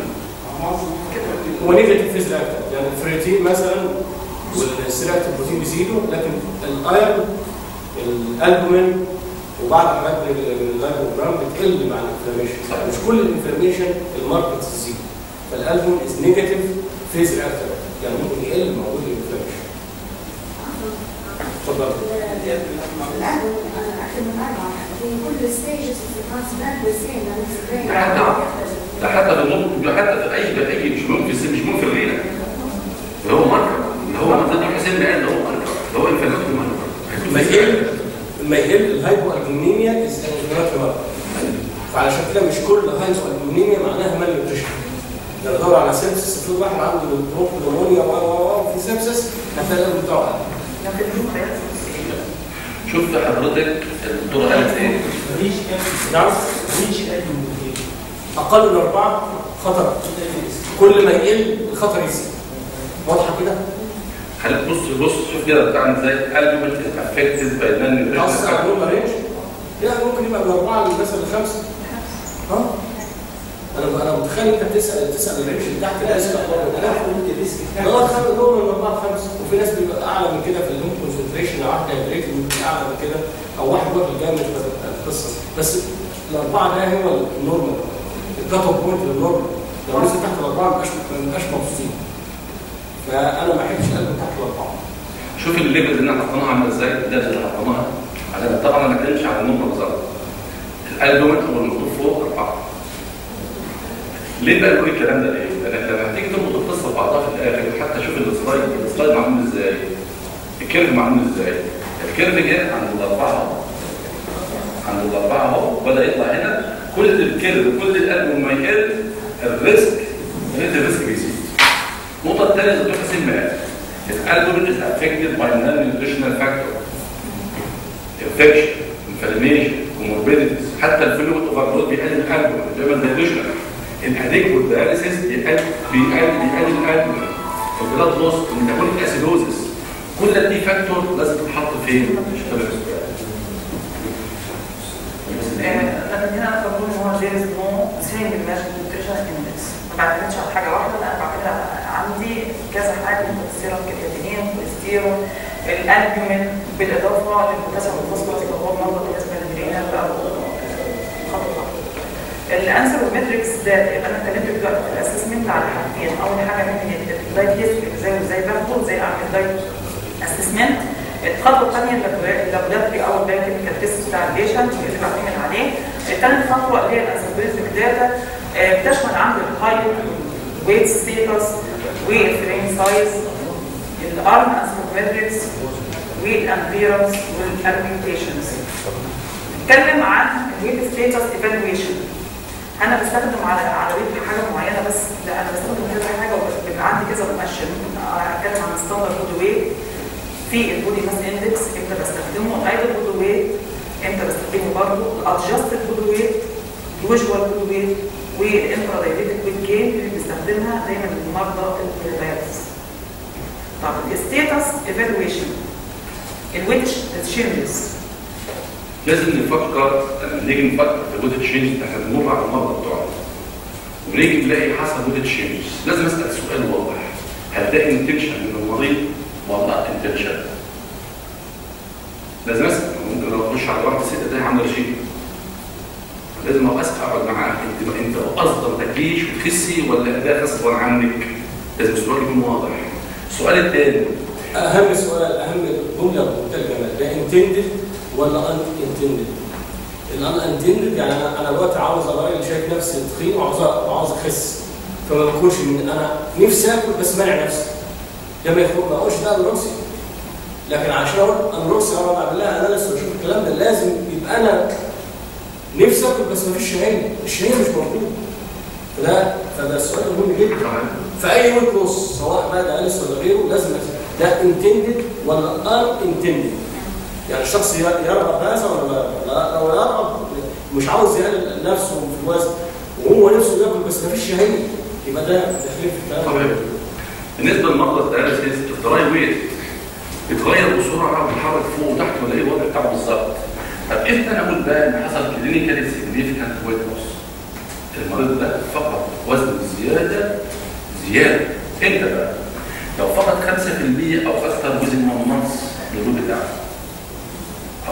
هو نيجاتيف فيز رياكتر يعني الفريتين مثلا والسيراكتيف بروتين بيزيدوا لكن الايرون الالبومين وبعض حاجات من اللايبوجرام بتقل مع الانفلاميشن صح. مش كل الانفلاميشن الماركت تزيد فالالبوم از نيجاتيف فيز رياكتر يعني ممكن يقل مع وجود الانفلاميشن اتفضل الآن أنا أكثر من أربعة في كل ستيجز في الترانسبلانت والسين حتى ده حتى في النوم ده حتى في اي في اي مش مهم في السن مش مهم في الرينا ده هو ماركر اللي هو ما تدي حسين قال ده هو ماركر ده هو انفلاماتوري ماركر لما يقل لما يقل الهايبو البومينيا از انفلاماتوري ماركر فعلشان كده مش كل هايبو البومينيا معناها مال نيوتريشن ده بدور على سيبسس في واحد عنده بروكلومونيا و و و في سيبسس هتلاقي القلب بتاعه قل. ده في الهيمودايليسيس والسي اي شفت حضرتك الدكتوره قالت ايه؟ مفيش كام نعم مفيش أي مدير اقل من اربعه خطر كل ما يقل الخطر يزيد واضحه كده؟ خليك بص بص شوف كده بتعمل ازاي قلبك افكتد باي نان خاصه على النورمال رينج لا ممكن يبقى من اربعه مثلا لخمسه ها انا انا متخيل انت بتسال تسال الرينج اللي تحت الريسك انا اه خمسه دول من اربعه لخمسه وفي ناس بيبقى اعلى من كده في اللون كونسنتريشن او واحد هيدريتد ممكن اعلى من كده او واحد واكل جامد فتبقى القصه بس الاربعه ده هو النورمال الكات اوف بوينت للنورمال لو نزل تحت الاربعه ما بقاش ما بقاش مبسوطين فانا ما احبش القلب تحت الاربعه شوف الليفل اللي احنا حطيناها عامله ازاي الليفل اللي حطيناها على طبعا انا ما بتكلمش على النورمال بالظبط الالبومين او المكتوب فوق اربعه ليه بقى كل الكلام ده ليه؟ لان لما هتيجي تربط القصه ببعضها في الاخر حتى شوف السلايد السلايد معمول ازاي الكيرف معمول ازاي الكيرف جه عند الاربعه اهو عند الاربعه اهو بدا يطلع هنا كل الكيرف كل الالبوم ما يقل الريسك ريت الريسك بيزيد النقطه الثانيه اللي دكتور حسين قال الالبوم is affected by non-nutritional factor infection inflammation comorbidities حتى الفلويد اوفرلود بيقلل الالبوم بيعمل دايلوشن الاديكوت داياليسيس بيقلل بيقلل بيقلل الالبوم البلاد لوس الميتابوليك اسيدوزس كل دي فاكتور لازم تتحط فين؟ في الريسك. لكن هنا انا بقول ان هو there is no single measure nutrition index ما بعتمدش على حاجه واحده لا انا بعتمد على عندي كذا حاجه مؤثره كرياتينين كوليسترول الالبومين بالاضافه للبوتاسيوم والفوسفورس اللي هو مرضى بالنسبه للجرينال بقى خطوه خطوه الانسر ماتريكس ده يبقى انا اتكلمت دلوقتي في الاسسمنت على حاجتين اول حاجه ممكن الدايت هيستوري ازاي وازاي باخده ازاي اعمل دايت اسسمنت الخطوه الثانيه اللابوراتوري او البايوكيميكال تيست بتاع البيشنت اللي بعتمد عليه الثالث خطوه اللي هي الاسبريتك داتا بتشمل عندي الهايت ويت ستيتس والفريم سايز الارم اسمومتريكس والامبيرنس والارميوتيشنز نتكلم عن الويت ستيتس ايفالويشن انا بستخدم على على ويت حاجه معينه بس لا انا بستخدم كذا حاجه وبيبقى عندي كذا مؤشر ممكن اتكلم عن ستاندرد بودي ويت في البودي ماس اندكس امتى بستخدمه الايدل بودي ويت امتى بستخدمه برضه الادجستد بودي ويت الفيجوال بودي ويت والانترا دايليتد ويت جين اللي بنستخدمها دايما للمرضى الدايابيتس طب الستيتس ايفالويشن الويت تشينجز لازم نفكر لما نيجي نفكر في ويت تشينج احنا بنمر على المرضى بتوعنا ونيجي نلاقي حصل ويت تشينج لازم اسال سؤال واضح هل ده انتنشن من المريض ولا انتنشن؟ لازم اسال ممكن لو اخش على واحده ست ده عامله رجيم لازم ابقى اسال اقعد معاها انت انت قصدا ما تاكليش وتخسي ولا ده غصبا عنك؟ لازم السؤال يكون واضح. السؤال الثاني اهم سؤال اهم جمله مترجمه ده انتندد ولا ان انتندد الان انتندد يعني انا انا دلوقتي عاوز راجل شايف نفسي تخين وعاوز وعاوز اخس فما بكونش من انا نفسي اكل بس مانع نفسي ده ما يكون ما اقولش ده انوركسيا لكن عشان اقول انوركسيا انا بعمل لها اناليس واشوف الكلام ده لازم يبقى انا نفسي اكل بس ما فيش شهيه الشهيه مش موجوده فده فده السؤال مهم جدا في اي ويت نص سواء بقى دياليس ولا غيره لازم أسأل. ده انتندد ولا ان انتندد يعني الشخص يرغب هذا ولا لا لو يرغب مش عاوز يقلل نفسه في الوزن وهو نفسه ياكل بس ما فيش شهيه يبقى ده داخلين في الكلام طبيعي. بالنسبه لمرضى الدياليسيس الدراي ويت بيتغير بسرعه وبيتحرك فوق وتحت ولا ايه الوضع بتاعه بالظبط طب امتى انا اقول بقى ان حصل كلينيكال سيجنيفيكانت ويت لوس المريض ده فقد وزن زياده زياده امتى بقى لو فقد 5% او اكثر وزن من النص من الوزن بتاعه او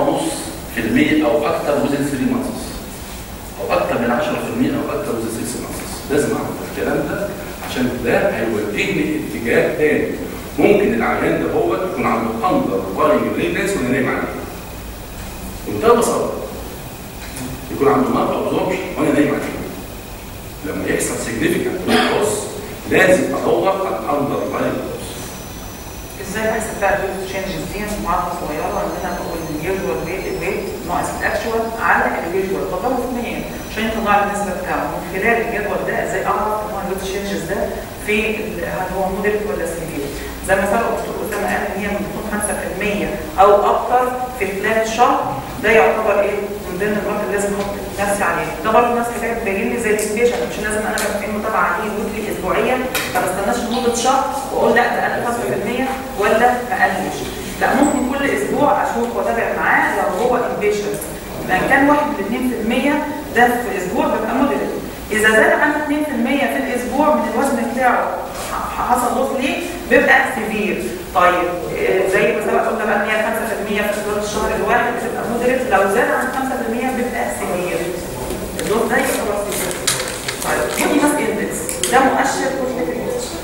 7.5% او اكثر وزن 3 مانسس او اكثر من 10% او اكثر وزن 6 مانسس لازم اعرف الكلام ده عشان ده هيوديني اتجاه تاني ممكن العيان ده هو يكون عنده اندر فاينج لينس وانا نايم عليه بمنتهى البساطه يكون عنده نار ابزوربشن وانا نايم عليه لما يحصل سيجنيفيكانت لوس لازم ادور على الاندر فاينج لوس ازاي بحسب بقى الويت تشينجز دي معادله صغيره ان انا بقول اليوجوال ويت الويت ناقص الاكشوال على اليوجوال بضربه في 200 عشان يطلع لي النسبه بتاعه من خلال الجدول ده ازاي اعرف ان هو الويت تشينجز ده في ال- هل هو موديل ولا سيفير زي ما سبق الدكتور اسامه قال ان هي من ضمن 5% او اكتر في خلال الشهر ده يعتبر ايه من ضمن المرات اللي لازم احط نفسي عليه ده برضه نفس الحاجه بتبين لي زي الانفيشن مش لازم انا ببقى في متابعه عليه ويكلي اسبوعيا ما بستناش لمده شهر واقول لا ده قل 5% ولا ما قلش لا ممكن كل اسبوع اشوف واتابع معاه لو هو انفيشن ما كان 1 ل 2% ده في اسبوع بيبقى موديل اذا زاد عن 2% في الاسبوع من الوزن بتاعه ح- حصل لوس ليه بيبقى سيفير طيب آه، زي ما سبق قلنا بقى ان هي 5% في خلال الشهر الواحد بتبقى مودريت لو زاد عن 5% بيبقى سيفير اللوس ده يعتبر سيفير طيب بودي ماس اندكس ده مؤشر كتله الجسم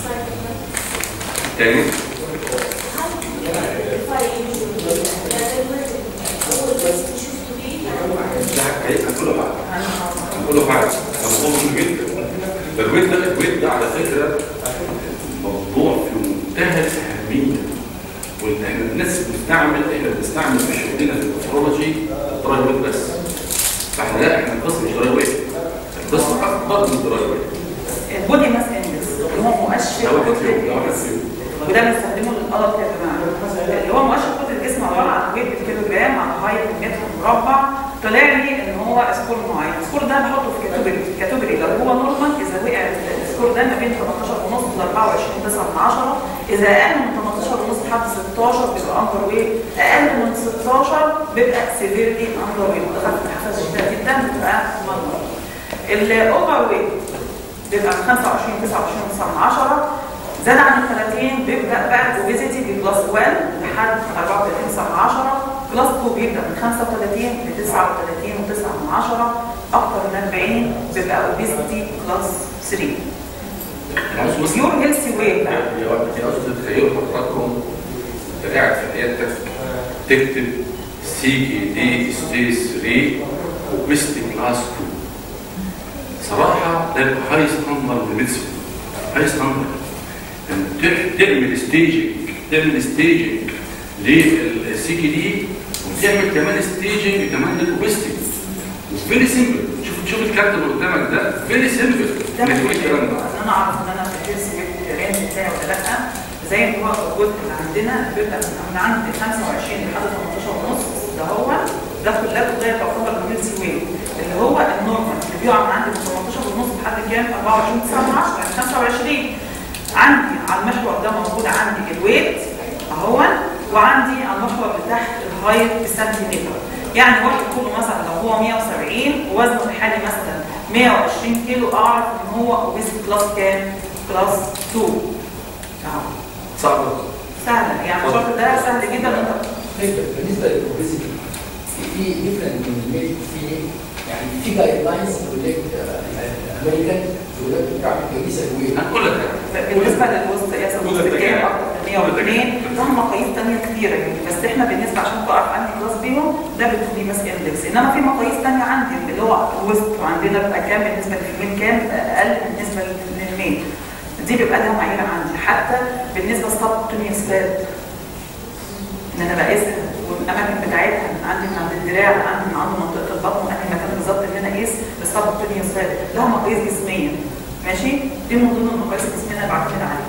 تاني ده حاجه هنقوله حاجه هنقوله حاجه ده موضوع مهم جدا ده الويت ده الويت ده على فكره موضوع في منتهى الاهميه وان احنا الناس بنستعمل احنا بنستعمل في شغلنا في النفرولوجي دراي ويت بس فاحنا لا احنا القسم مش دراي ويت القسم اكبر من دراي ويت البودي ماس اندكس اللي هو مؤشر ده واحد كتله فيهم ده واحد الجسم فيهم وده بنستخدمه للقلق يا جماعه اللي هو مؤشر كتله الجسم عباره عن ويت كيلو جرام على هايت متر مربع طلع لي ان هو سكور معين السكور ده بحطه في كاتيجوري كاتيجوري لو هو نورمال اذا وقع السكور ده ما بين 18 ونص ل 24 9 من 10 اذا اقل من 18 ونص لحد 16 بيبقى اندر ويت اقل من 16 بيبقى سيفيرلي اندر ويت دخلت في حفاظ شديده جدا بتبقى نورمال الاوفر ويت بيبقى من 25 29 9 من 10 زاد عن ال 30 بيبدا بقى الاوبيزيتي بكلاس 1 لحد 34 9 من 10 كلاس 2 بيبدا من 35 ل 39 و9 من 10 اكتر من 40 بيبقى اوبيزيتي كلاس 3 عاوز بس يور هيلثي ويت بقى يا واد انت عاوز تتخيلوا حضراتكم انت قاعد في عيادتك تكتب سي كي دي ستيج 3 وبيست كلاس 2 صراحه ده يبقى هاي ستاندرد ميديسن هاي ستاندرد تعمل ستيجنج تعمل ستيجنج للسي كي دي وتعمل كمان ستيجنج كمان للاوبستي فيري سيمبل شوف شوف الكارت اللي قدامك ده فيري سيمبل ده ما تقولش الكلام ده ان انا اعرف ان انا في الهيلثي ويت الرينج بتاعي ولا لا زي ما هو الجزء اللي عندنا بيبقى من عند 25 لحد 18 ونص ده هو ده كلها بتغير تعتبر الهيلثي ويت اللي هو النورمال اللي بيقع من عند 18 ونص لحد كام 24 9 من 10 يعني 25 عندي على المحور ده موجود عندي الويت اهو وعندي على المحور اللي تحت الهايت بالسنتيمتر يعني واحد طوله مثلا لو هو 170 ووزنه الحالي مثلا 120 كيلو اعرف ان هو اوبيس كلاس كام؟ كلاس 2 اهو صعبه سهله يعني الشرط ده سهل جدا ان انت طيب بالنسبه للاوبيسيتي في ديفرنت من الميل في يعني في جايد لاينز يقول لك الامريكان يقول لك بتاع كويسه الويت هنقول لك حاجه بالنسبه للوسط قياس الوسط كام اكتر من 102 لهم مقاييس ثانيه كتيره يعني بس احنا بالنسبه عشان تعرف عندي كلاس بيهم ده بتدي بس اندكس انما في مقاييس ثانيه عندي اللي هو الوسط وعندنا بيبقى كام بالنسبه للفيميل كام بيبقى اقل بالنسبه للميل دي بيبقى لها معايير عندي حتى بالنسبه للسبتونيوس فات ان انا بقيسها والاماكن بتاعتها عندي من عند الدراع عندي من عند منطقه البطن انهي مكان بالظبط ان انا اقيس السبتونيوس فات لها مقاييس جسميه ماشي دي من ضمن المقاييس الجسميه اللي بعتمد عليها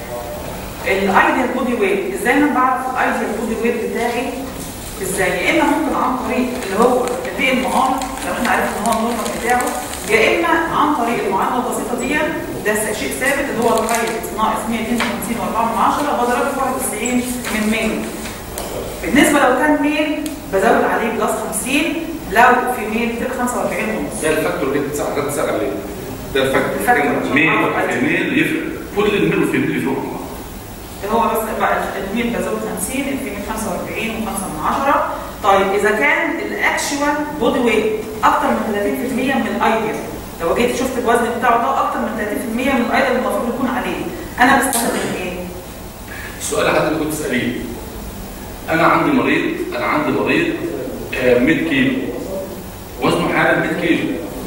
الايديال بودي ويت ازاي انا بعرف الايديال بودي ويت بتاعي ازاي يا اما ممكن عن طريق اللي هو البي ام ار لو احنا عرفنا ان هو النورمال بتاعه يا اما عن طريق المعادله البسيطه دي ده شيء ثابت اللي هو الهايت ناقص 152 و4 من 10 بضربه في 91 من 100 بالنسبه لو كان ميل بزود عليه بلس 50 لو في ميل بتبقى 45 ونص ده الفاكتور اللي بتسأل ده بتسأل عليه ده الفاكتور الفاكتور. ميل وفيميل يفرق كل الميل والفيميل يفرقوا مع بعض هو بس بقى الميل بزود 50 الفيميل 45 و5 من 10 طيب اذا كان الاكشوال بودي ويت اكتر من 30% من الايديال لو جيت شفت الوزن بتاعه ده اكتر من 30% من الايديال المفروض يكون عليه انا بستخدم ايه؟ السؤال اللي حضرتك كنت تسأليه أنا عندي مريض أنا عندي مريض آه، 100 كيلو وزنه حالا 100 كيلو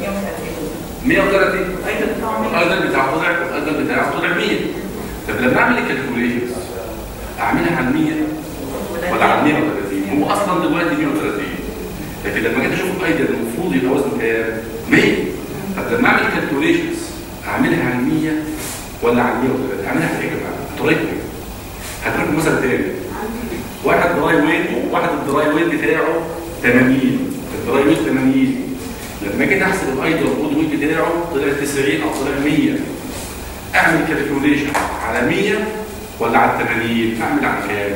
130 130 الايديال بتاعه 100 الأيضا بتاعه طلع والأيضا بتاعه طلع 100 طب لما أعمل الكالكوليشنز أعملها على 100 ولا على 130 هو أصلا دلوقتي 130 لكن لما جيت أشوف الأيضا المفروض يبقى وزنه كام 100 طب لما أعمل كالكوليشنز أعملها على 100 ولا على 130 أعملها على إيه يا جماعة؟ طريقة هديلكم مثل تاني واحد دراي ويت واحد الدراي ويت بتاعه 80 الدراي ويت 80 لما جيت احسب الايدل بود ويت بتاعه طلع 90 او طلع 100 اعمل كالكوليشن على 100 ولا على 80 اعمل على كام؟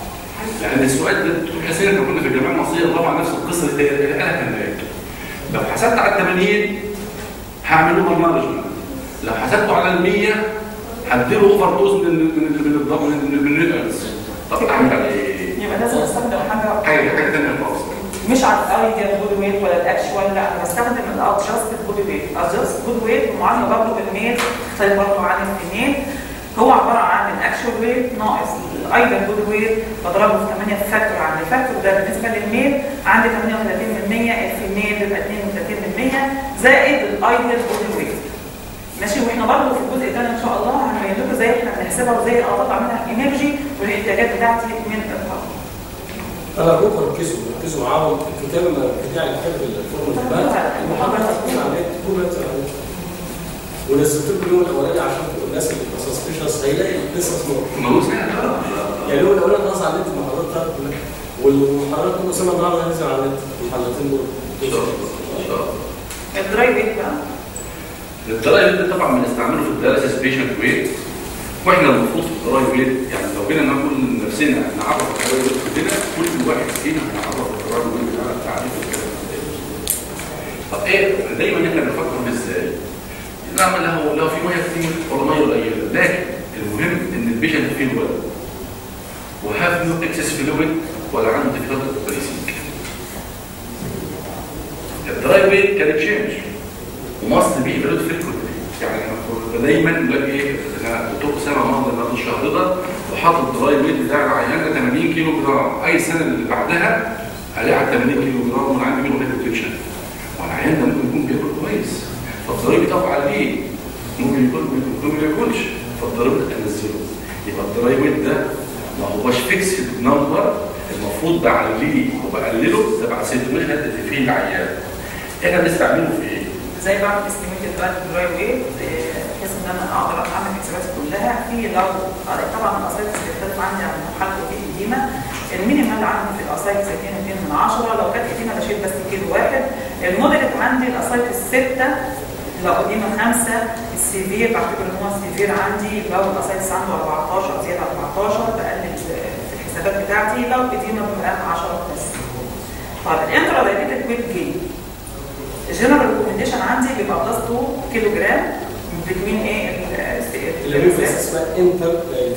لان السؤال ده دكتور حسين احنا كنا في الجامعه المصريه طبعا نفس القصه اللي قالها هناك لو حسبت على 80 هعمل له مانجمنت لو حسبته على ال 100 هديله اوفر دوز من من من الضغط من من النيوترنز طب اعمل على ايه؟ يبقى لازم استخدم حاجه حاجه حاجه ثانيه خالص مش على الايديال بودي ويت ولا الاكشوال لا انا بستخدم الادجست بودي ويت ادجست بودي ويت ومعامله برضه بالميل مختلف برضه عن الفيميل هو عباره عن الاكشوال ويت ناقص الايديال بودي ويت بضربه في 8 فاكتور عن الفاكتور ده بالنسبه للميل عندي 38% الفيميل بيبقى 32% زائد الايديال بودي ويت ماشي واحنا برضه في الجزء الثاني ان شاء الله هنبين لكم ازاي احنا بنحسبها وازاي اقدر اعملها انرجي والاحتياجات بتاعتي من الطاقه انا ارجوكم ركزوا ركزوا معاهم الكتاب بتاع الكتاب الفورم المحاضرات هتكون على النت طول الوقت على النت ونزلت لكم اليوم الاولاني عشان تبقوا الناس اللي سسبيشس هيلاقي القصص نور ملوش يعني يعني اليوم الاولاني خلاص على النت المحاضرات بتاعته كلها والمحاضرات كل سنه النهارده هننزل على النت المحاضرتين دول ان شاء الله ان شاء الله الدراي ويت بقى الدراي ويت طبعا بنستعمله في الدياليسيس بيشنت ويت واحنا المفروض في الدراي ويت يعني لو جينا نقول لنفسنا نعرف الدراي ويت كلنا كل واحد فينا هنعرف الدراي ويت بتاعنا تعريف الكلام طب ايه دايما احنا بنفكر ازاي؟ نعمل له لو في ميه كتير ولا ميه قليله لكن المهم ان البيشنت فيه الولد وهاف نو اكسس فلويد ولا عنده ديفلوبمنت بريسيك الدراي ويت كان تشينج ومصر بيه بلود في الكل يعني احنا كنا دايما نقول لك ايه انا دكتور اسامه مرضى النهارده الشهر ده وحاطط الدراي ويت بتاع العيان ده 80 كيلو جرام اي سنه اللي بعدها عليه على 80 كيلو جرام وانا عندي منه هيبرتنشن والعيان ده ممكن يكون بياكل كويس فالضريب بيطبق عليه ممكن يكون ممكن ما ياكلش فالضريب ده انزله يبقى الدراي ويت ده ما هوش فيكسد نمبر المفروض بعليه وبقلله تبع سيتويشن اللي فيه العيان احنا بنستعمله في ايه؟ زي بعمل استيميت دلوقتي دراي ويت بحيث ان انا اقدر اعمل الحسابات كلها في لو طبعا الاسايتس بتختلف عندي عن حالته في القديمه المينيمال عندي في الاسايتس 2 2 من 10 لو كانت قديمه بشيل بس كيلو واحد المودريت عندي الاسايتس 6 لو قديمه 5 السيفير بعتبر ان هو السيفير عندي لو الاسايتس عنده 14 زياده 14 بقلل في الحسابات بتاعتي لو قديمه بقى 10 بس طيب الانترا دايليتد ويت جين الجنرال ريكومنديشن عندي بيبقى بلس 2 كيلو جرام بتوين ايه اللي بيفرق اسمها انتر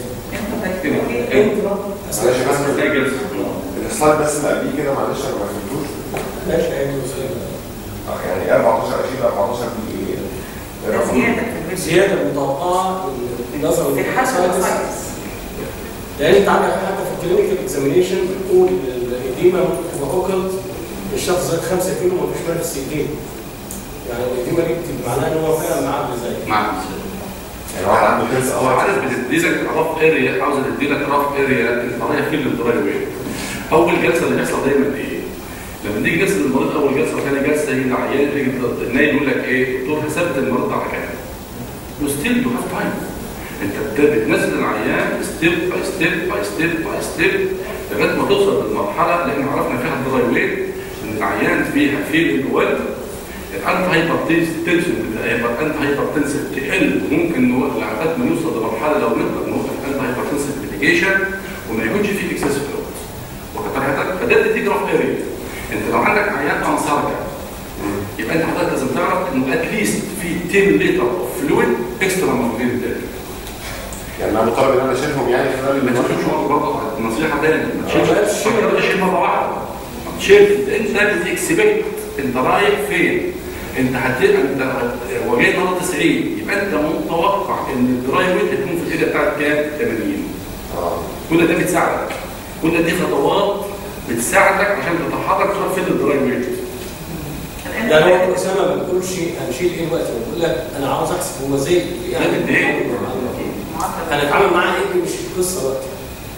انترا معلش بس السلايد بس اللي قبليه كده معلش انا ما فهمتوش ماشي هيعملوا زي آه، يعني 14 20 14 دي ايه؟ إيه الرقم؟ زياده في الويت زياده متوقعه نظرا في حالة للاسايتس الاسايتس لان انت عندك حتى في الكلينيكال اكزامينيشن بتقول الاديمه هيبوكوكل الشخص زاد 5 كيلو ما فيش مال في السيدين يعني الاديمه دي بتبقى معناها ان هو فعلا معاه زي مع يعني واحد عنده كنز هو اول عارف بتدي لك رف اريا عاوز تدي لك رف اريا انت طالع فيه للدراي ويت اول جلسه اللي بيحصل دايما ايه؟ لما تيجي جلسه المريض اول جلسه وثاني جلسه يجي العيان يجي النايل يقول لك ايه؟ دكتور حسبت المريض على كام؟ يو ستيل يو هاف تايم انت بت- بتنزل العيان ستيب باي ستيب باي ستيب باي ستيب لغايه ما توصل للمرحله اللي احنا عرفنا فيها الدراي ويت ان العيان فيها فيل ويل الانت هايبرتنسن الانت هايبرتنسن تقل ممكن نوقف لغايه ما نوصل لمرحله لو نقدر نوقف الانت هايبرتنسن ميديكيشن وما يكونش فيه اكسس فلويد وكتر حضرتك فده بتديك رف اريا انت لو عندك عيان انصارجا يبقى انت حضرتك لازم تعرف انه اتليست في 10 لتر اوف فلويد اكسترا موجودين الدم يعني انا مطالب ان انا اشيلهم يعني خلال ما المرة. تشوفش برضه النصيحه تاني ما آه، ما تشيلش تشيل. فكر تشيل مره واحده ما تشيل انت بتكسبكت انت رايح فين انت هت انت هت- هو جاي النهارده 90 يبقى انت متوقع ان الدراي ويت تكون في الاريا بتاعت كام 80 اه كل ده بتساعدك كل دي خطوات بتساعدك عشان تتحرك تروح فين الدراي ويت يعني هو اسامه ما بتقولش هنشيل ايه دلوقتي بقول لك انا عاوز احسب هو زي يعني قد إيه؟ هنتعامل معاه ايه مش القصه دلوقتي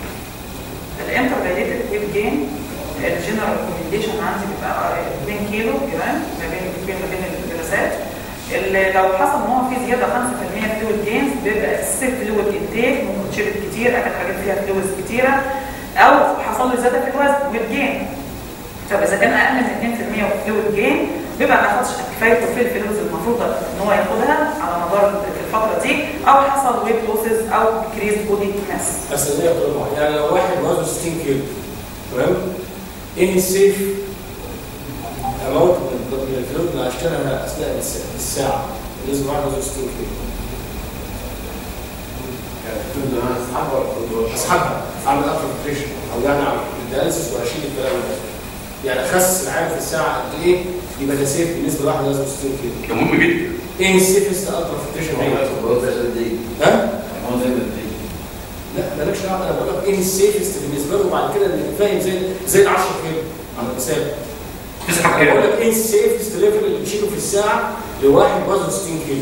الانتر دايليتد ويت جين الجنرال ريكومنديشن عندي بيبقى 2 كيلو كمان ما بين بين ما بين الجلسات اللي لو حصل ان هو في زياده 5% فلويد جينز بيبقى السيف فلويد انتاج ممكن شرب كتير اكل حاجات فيها فلويدز كتيره او حصل له زياده في الوزن ويت جين طب اذا كان اقل من 2% فلويد جين بيبقى ما خدش كفايته في الفلويدز المفروض ان هو ياخدها على مدار الفتره دي او حصل ويت لوسز او كريز بودي ماس بس زي ما يعني لو واحد وزنه 60 كيلو تمام ايه السيف اماونت من الفلوس اللي هشتريها اثناء الس- الساعه بالنسبه لواحد وزنه 60 كيلو اسحبها اعمل ابلكيشن او يعني اعمل دياليسيس واشيل الكلام ده يعني اخس العام في الساعه قد ايه يبقى ده سيف بالنسبه لواحد وزنه 60 كيلو ده مهم جدا ايه السيفست الترافيكيشن ريت؟ ها؟ لا مالكش دعوه انا بقول لك ايه السيفست بالنسبه له بعد كده انك فاهم زي زي ال 10 كيلو على المثال تسحب انا بقول كده لك ايه السيفست ليفل اللي تشيله في الساعه لواحد وزنه 60 كيلو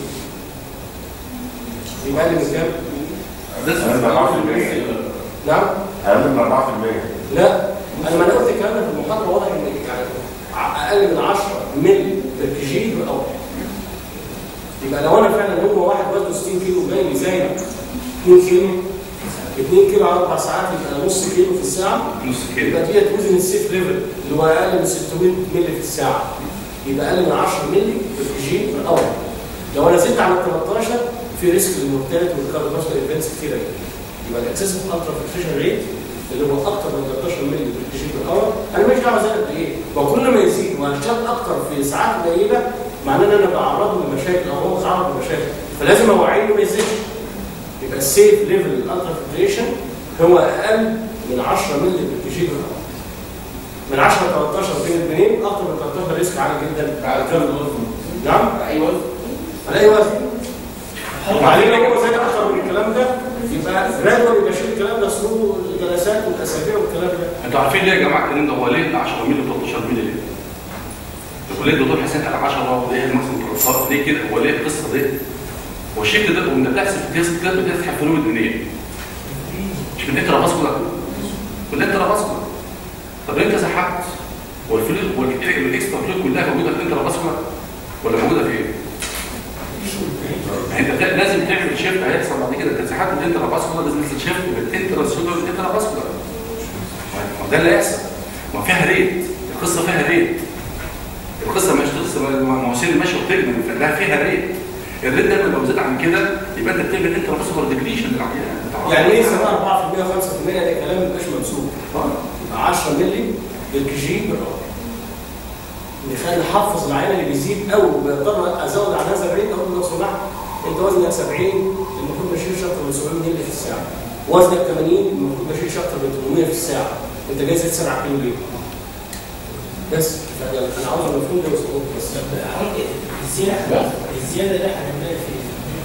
يبقى اقل من كام؟ اقل من 4% نعم؟ اقل من 4% لا انا ما انا قلت الكلام ده في المحاضره واضح ان يعني ع- اقل من 10 مللي بير كي جي او يبقى لو انا فعلا هو واحد وزنه 60 كيلو جاي لي زي 2 كيلو 2 كيلو على اربع ساعات يبقى نص كيلو في الساعه نص كده يبقى ديت وزن السيف ليفل اللي هو اقل من 600 مللي في الساعه يبقى اقل من 10 مللي بير جي في الاول لو انا زدت على 13 في ريسك للمورتاليتي والكارديوفاسكولار ايفنتس كتيره جدا يبقى الاكسسيف الترا فلتريشن ريت اللي هو اكتر من 13 مللي بير جي في الاول انا ماليش دعوه زي قد ايه وكل ما يزيد وهشتغل اكتر في ساعات قليله معناه ان انا بعرضه لمشاكل او هو بيتعرض لمشاكل فلازم اوعيه ما يزيدش يبقى السيف ليفل الالترا فلتريشن هو اقل من 10 مللي بالكي جي بالأرض. من 10 ل 13 بين البنين اكتر من 13 ريسك عالي جدا على كم الوزن؟ نعم اي وزن؟ على اي وزن وبعدين لو هو زاد اكتر من الكلام ده يبقى جرادوال يبقى شيل الكلام ده ثرو الجلسات والاسابيع والكلام ده انتوا عارفين ليه يا جماعه الكلام ده هو ليه 10 مللي و 13 مللي ليه؟ تقول ليه الدكتور حسين قال 10 وليه الماكسيمم 13 ليه كده؟ هو ليه القصه دي؟ هو الشيفت ده وانت بتحسب التيست ده بتفتح فلويد منين؟ مش من انترا فاسكولار من انترا فاسكولار طب انت سحبت والفلويد والاكسترا فلويد كلها موجوده في الانترا فاسكولار ولا موجوده فين؟ انت بتا- لازم تعمل شيفت هيحصل بعد كده انت سحبت من الانترا فاسكولار لازم تنزل شيفت من الانترا سيلولار للانترا فاسكولار ما ده اللي هيحصل ما فيها ريت القصه فيها ريت القصه مش قصه مواسير ماشيه وتجمل لا فيها ريت الريت ده لما بيزيد عن كده يبقى انت بتعمل انترا فاسكولار ديبليشن للعيان يعني ايه سواء 4% 5% ده كلام مبقاش منسوب يبقى 10 مللي بالكي جي بالأرض. نخلي نحفظ العينه اللي بيزيد او بضطر ازود عن هذا الريت اقول له لو سمحت انت وزنك 70 المفروض ما يشيلش اكتر من 700 مللي في الساعه وزنك 80 المفروض ما يشيلش اكتر من 800 في الساعه انت جاي زيت 7 كيلو ليه؟ بس فانا أنا عاوز المفروض ده يوصل بس الزيادة الزيادة ده هنعملها في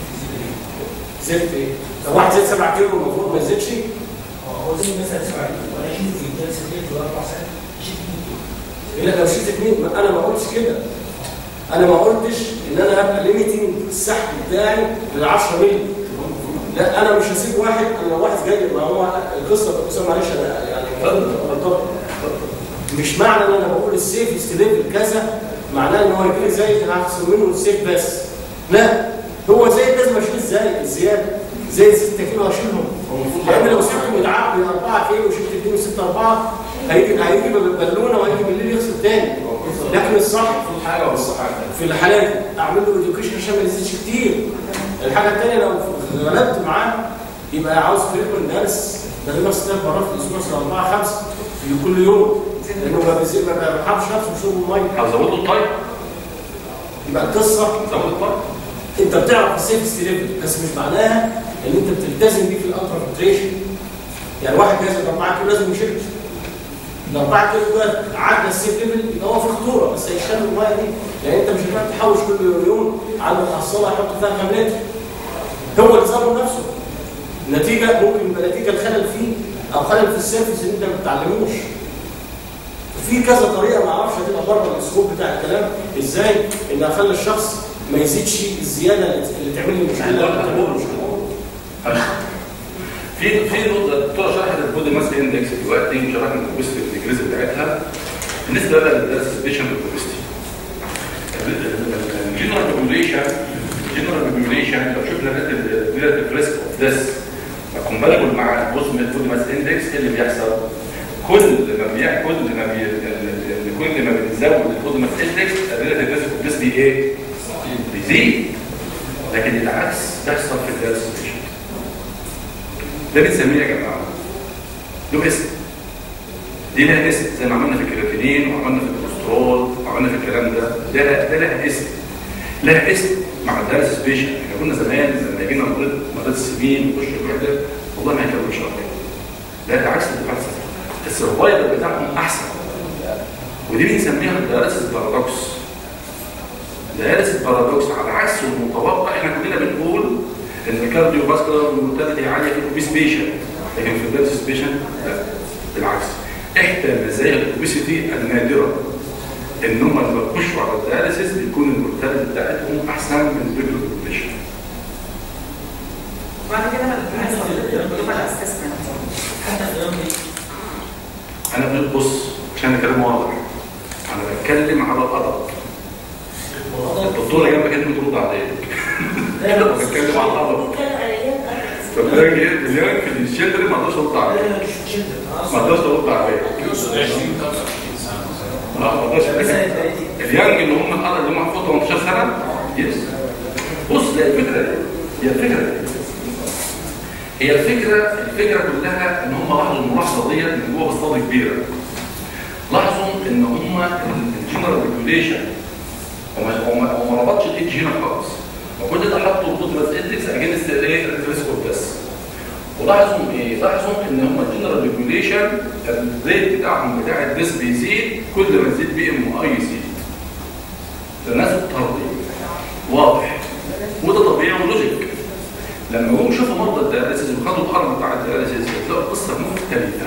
زدت ايه؟ لو واحد زاد 7 كيلو المفروض ما يزيدش هو زي مثلا سبعة وانا اشيل في الجلسة دي في اربع ساعات اشيل 2 كيلو لا لو شلت اثنين ما انا ما قلتش كده انا ما قلتش ان انا هبقى ليميتنج السحب بتاعي لل 10 مللي لا انا مش هسيب واحد انا لو واحد جاي ما هو القصه بس معلش انا يعني غلطان. مش معنى ان انا بقول السيف ليفل كذا معناه ان هو يجي لي زي انا هخسر منه السيف بس لا هو زي لازم اشيل ازاي الزياده زي 6 كيلو اشيلهم لان لو سبته متعب من 4 كيلو وشلت 2 6 4 هيجي هيجي بالونه وهيجي بالليل يغسل تاني لكن الصح في حاجه ولا حاجه في الحالات دي اعمل له اديوكيشن عشان ما يزيدش كتير الحاجه الثانيه لو غلبت معاه يبقى عاوز فريكوينت درس تقريبا ست مرات في الاسبوع مثلا اربعه خمسه في كل يوم لانه ما بيزيد ما بيرحمش نفسه بشرب الميه هزود له الطيب يبقى القصه زود الطيب انت بتعرف السيف ليفل بس مش معناها ان انت بتلتزم بيه في الالترا فلتريشن يعني واحد جايز 4 كيلو لازم يشيل ال 4 كيلو ده عدى السيف ليفل يبقى هو في خطوره بس هيشتغل الميه دي يعني انت مش هتعرف تحوش كل يوم على المحصله يحط فيها كام لتر هو اللي ظلم نفسه النتيجه ممكن يبقى نتيجه الخلل فيه او خلل في السيرفس اللي انت ما بتتعلموش في كذا طريقه ما اعرفش هتبقى بره الاسلوب بتاع الكلام ازاي ان اخلي الشخص ما يزيدش الزياده اللي اللي تعمل لي مشكله اللي تعمل له مشكله في في نقطه الدكتوره شرحت البودي ماس اندكس دلوقتي وشرحنا الكوبستي الديجريز بتاعتها بالنسبه بقى للدراسيشن بالكوبستي الجنرال بوبوليشن الجنرال بوبوليشن لو شفنا الريلاتيف ريسك اوف ذس كومباربل مع البوزم البودي ماس اندكس ايه اللي بيحصل؟ كل ما بيع كل ما بي كل ما بنزود البودي ماس اندكس الريلاتيف ريسك اوف ذس بي ايه؟ بيزيد لكن العكس بيحصل في الدراسيشن ده بنسميه يا جماعه له اسم دي لها اسم زي ما عملنا في الكرياتينين وعملنا في الكوليسترول وعملنا في الكلام ده ده ده لها اسم لها اسم مع الدايلسيس بيشن احنا كنا زمان لما يجينا مريض مريض سمين يخش الوحده والله ما هيكملش ربنا ده العكس اللي بيحصل السرفايفل بتاعهم احسن ودي بنسميها الدايلسيس بارادوكس دايلسيس بارادوكس على عكس المتوقع احنا كلنا بنقول ان الكارديو فاسكولار مورتاليتي عاليه في الاوبيس بيشن لكن في الدايلسيس بيشن لا بالعكس احدى مزايا الاوبيسيتي النادره ان هم لما بيخشوا على الدياليسيس بيكون المورتاليتي بتاعتهم احسن من الريجولار بوبيشن وبعد كده هنحصل الجلوبال اسسمنت حتى في الأمر انا بقول بص عشان الكلام واضح انا بتكلم على القدر الدكتوره جنبك انت بترد عليك انا بتكلم على القدر بنتكلم على ايام فبلاقي اليوم في الشندري ما اقدرش ارد عليك لا مش شدة ما اقدرش ارد عليك يقصد 20 25 سنه مثلا اه ما اقدرش مثلا لكن التلاتين اليانج اللي هم القدر اللي هم فوق 18 سنه يس بص هي الفكره دي هي الفكره دي هي الفكره الفكره كلها ان هم لاحظوا الملاحظه ديت من جوه بسطات كبيره لاحظوا ان هم الجنرال ريجوليشن وما وما وما ربطش الايدج هنا خالص وكل ده حطه خطوط بس اندكس اجينست الايه الريسكور بس ولاحظوا ايه؟ لاحظوا ان هم الجنرال ريجوليشن الريت بتاعهم بتاع الديس بيزيد كل ما تزيد بي ام اي يزيد. تناسب طردي واضح وده طبيعي ولوجيك. لما جم شافوا مرضى الدياليسيس وخدوا الارم بتاع الدياليسيس هتلاقوا القصه مختلفه.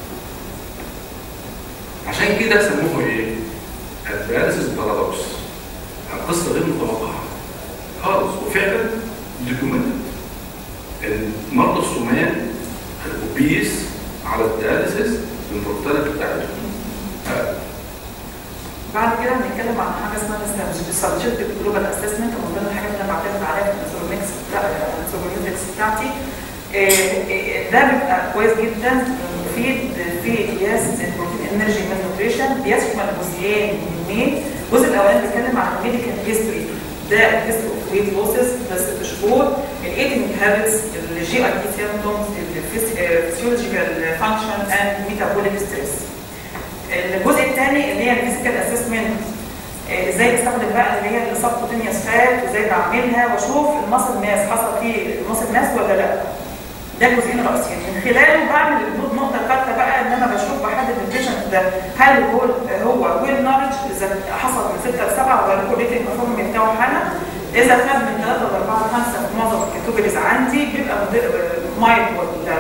عشان كده سموه ايه؟ الدياليسيس بارادوكس. القصه غير متوقعه خالص وفعلا دوكيومنتد المرضى السمان الاوبيس على الدياليسيس المختلف بتاعتهم آه، بعد كده بنتكلم عن حاجه اسمها السبجكتيف جلوبال اسسمنت ومن ضمن الحاجات اللي انا بعتمد عليها في الانسولوميكس الانسولوميكس بتاعتي آه، آه، ده بيبقى كويس جدا مفيد في قياس البروتين انرجي من نوتريشن بيشمل جزئين مهمين الجزء الاولاني بيتكلم عن الميديكال هيستوري ده الهيستوري اوف ويت لوسز ده ست شهور الايتنج هابتس الجي اي تي سيمبتومز الفسيولوجيكال فانكشن اند ميتابوليك ستريس الجزء الثاني اللي هي الفيزيكال اسسمنت ازاي بستخدم بقى اللي هي السبكوتينيوس فات وازاي بعملها واشوف المصل ماس حصل فيه المصل ماس ولا لا ده الجزئين الرئيسيين من خلاله بعمل النقطه الثالثه بقى ان انا بشوف بحدد البيشنت ده هل هو هو ويل نولج اذا حصل من 6 ل 7 ولا هو ريتنج بيرفورم بتاعه حاله اذا خد من 3 ل 4 ل 5 في معظم الكاتيجوريز عندي بيبقى مايل ولا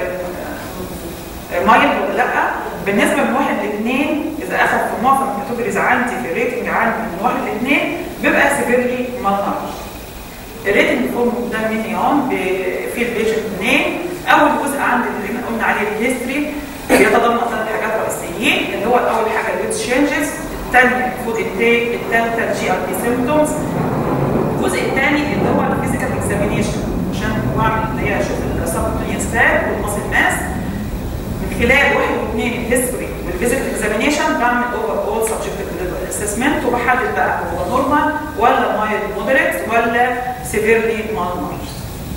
مايل ولا لا بالنسبه من واحد لاثنين اذا اخذ في معظم الكاتيجوريز عندي في الريتنج عندي من واحد لاثنين بيبقى سيفيرلي مالنارش الريتنج فورم ده من يوم في البيشنت نيم اول جزء عندي اللي احنا قلنا عليه الهيستوري بيتضمن ثلاث حاجات رئيسيين اللي هو اول حاجه الويت تشينجز الثانيه فود انتيك الثالثه الجي ار بي سيمبتومز الجزء الثاني اللي هو الفيزيكال اكزامينيشن عشان بعمل اللي هي اشوف السبكوتينيوس فات والماسل ماس من خلال واحد واثنين الهيستوري والفيزيكال اكزامينيشن بعمل اوفر اول سبجكتيف اسسمنت وبحدد بقى هو نورمال ولا مايلد مودريت ولا سيفيرلي مالنارش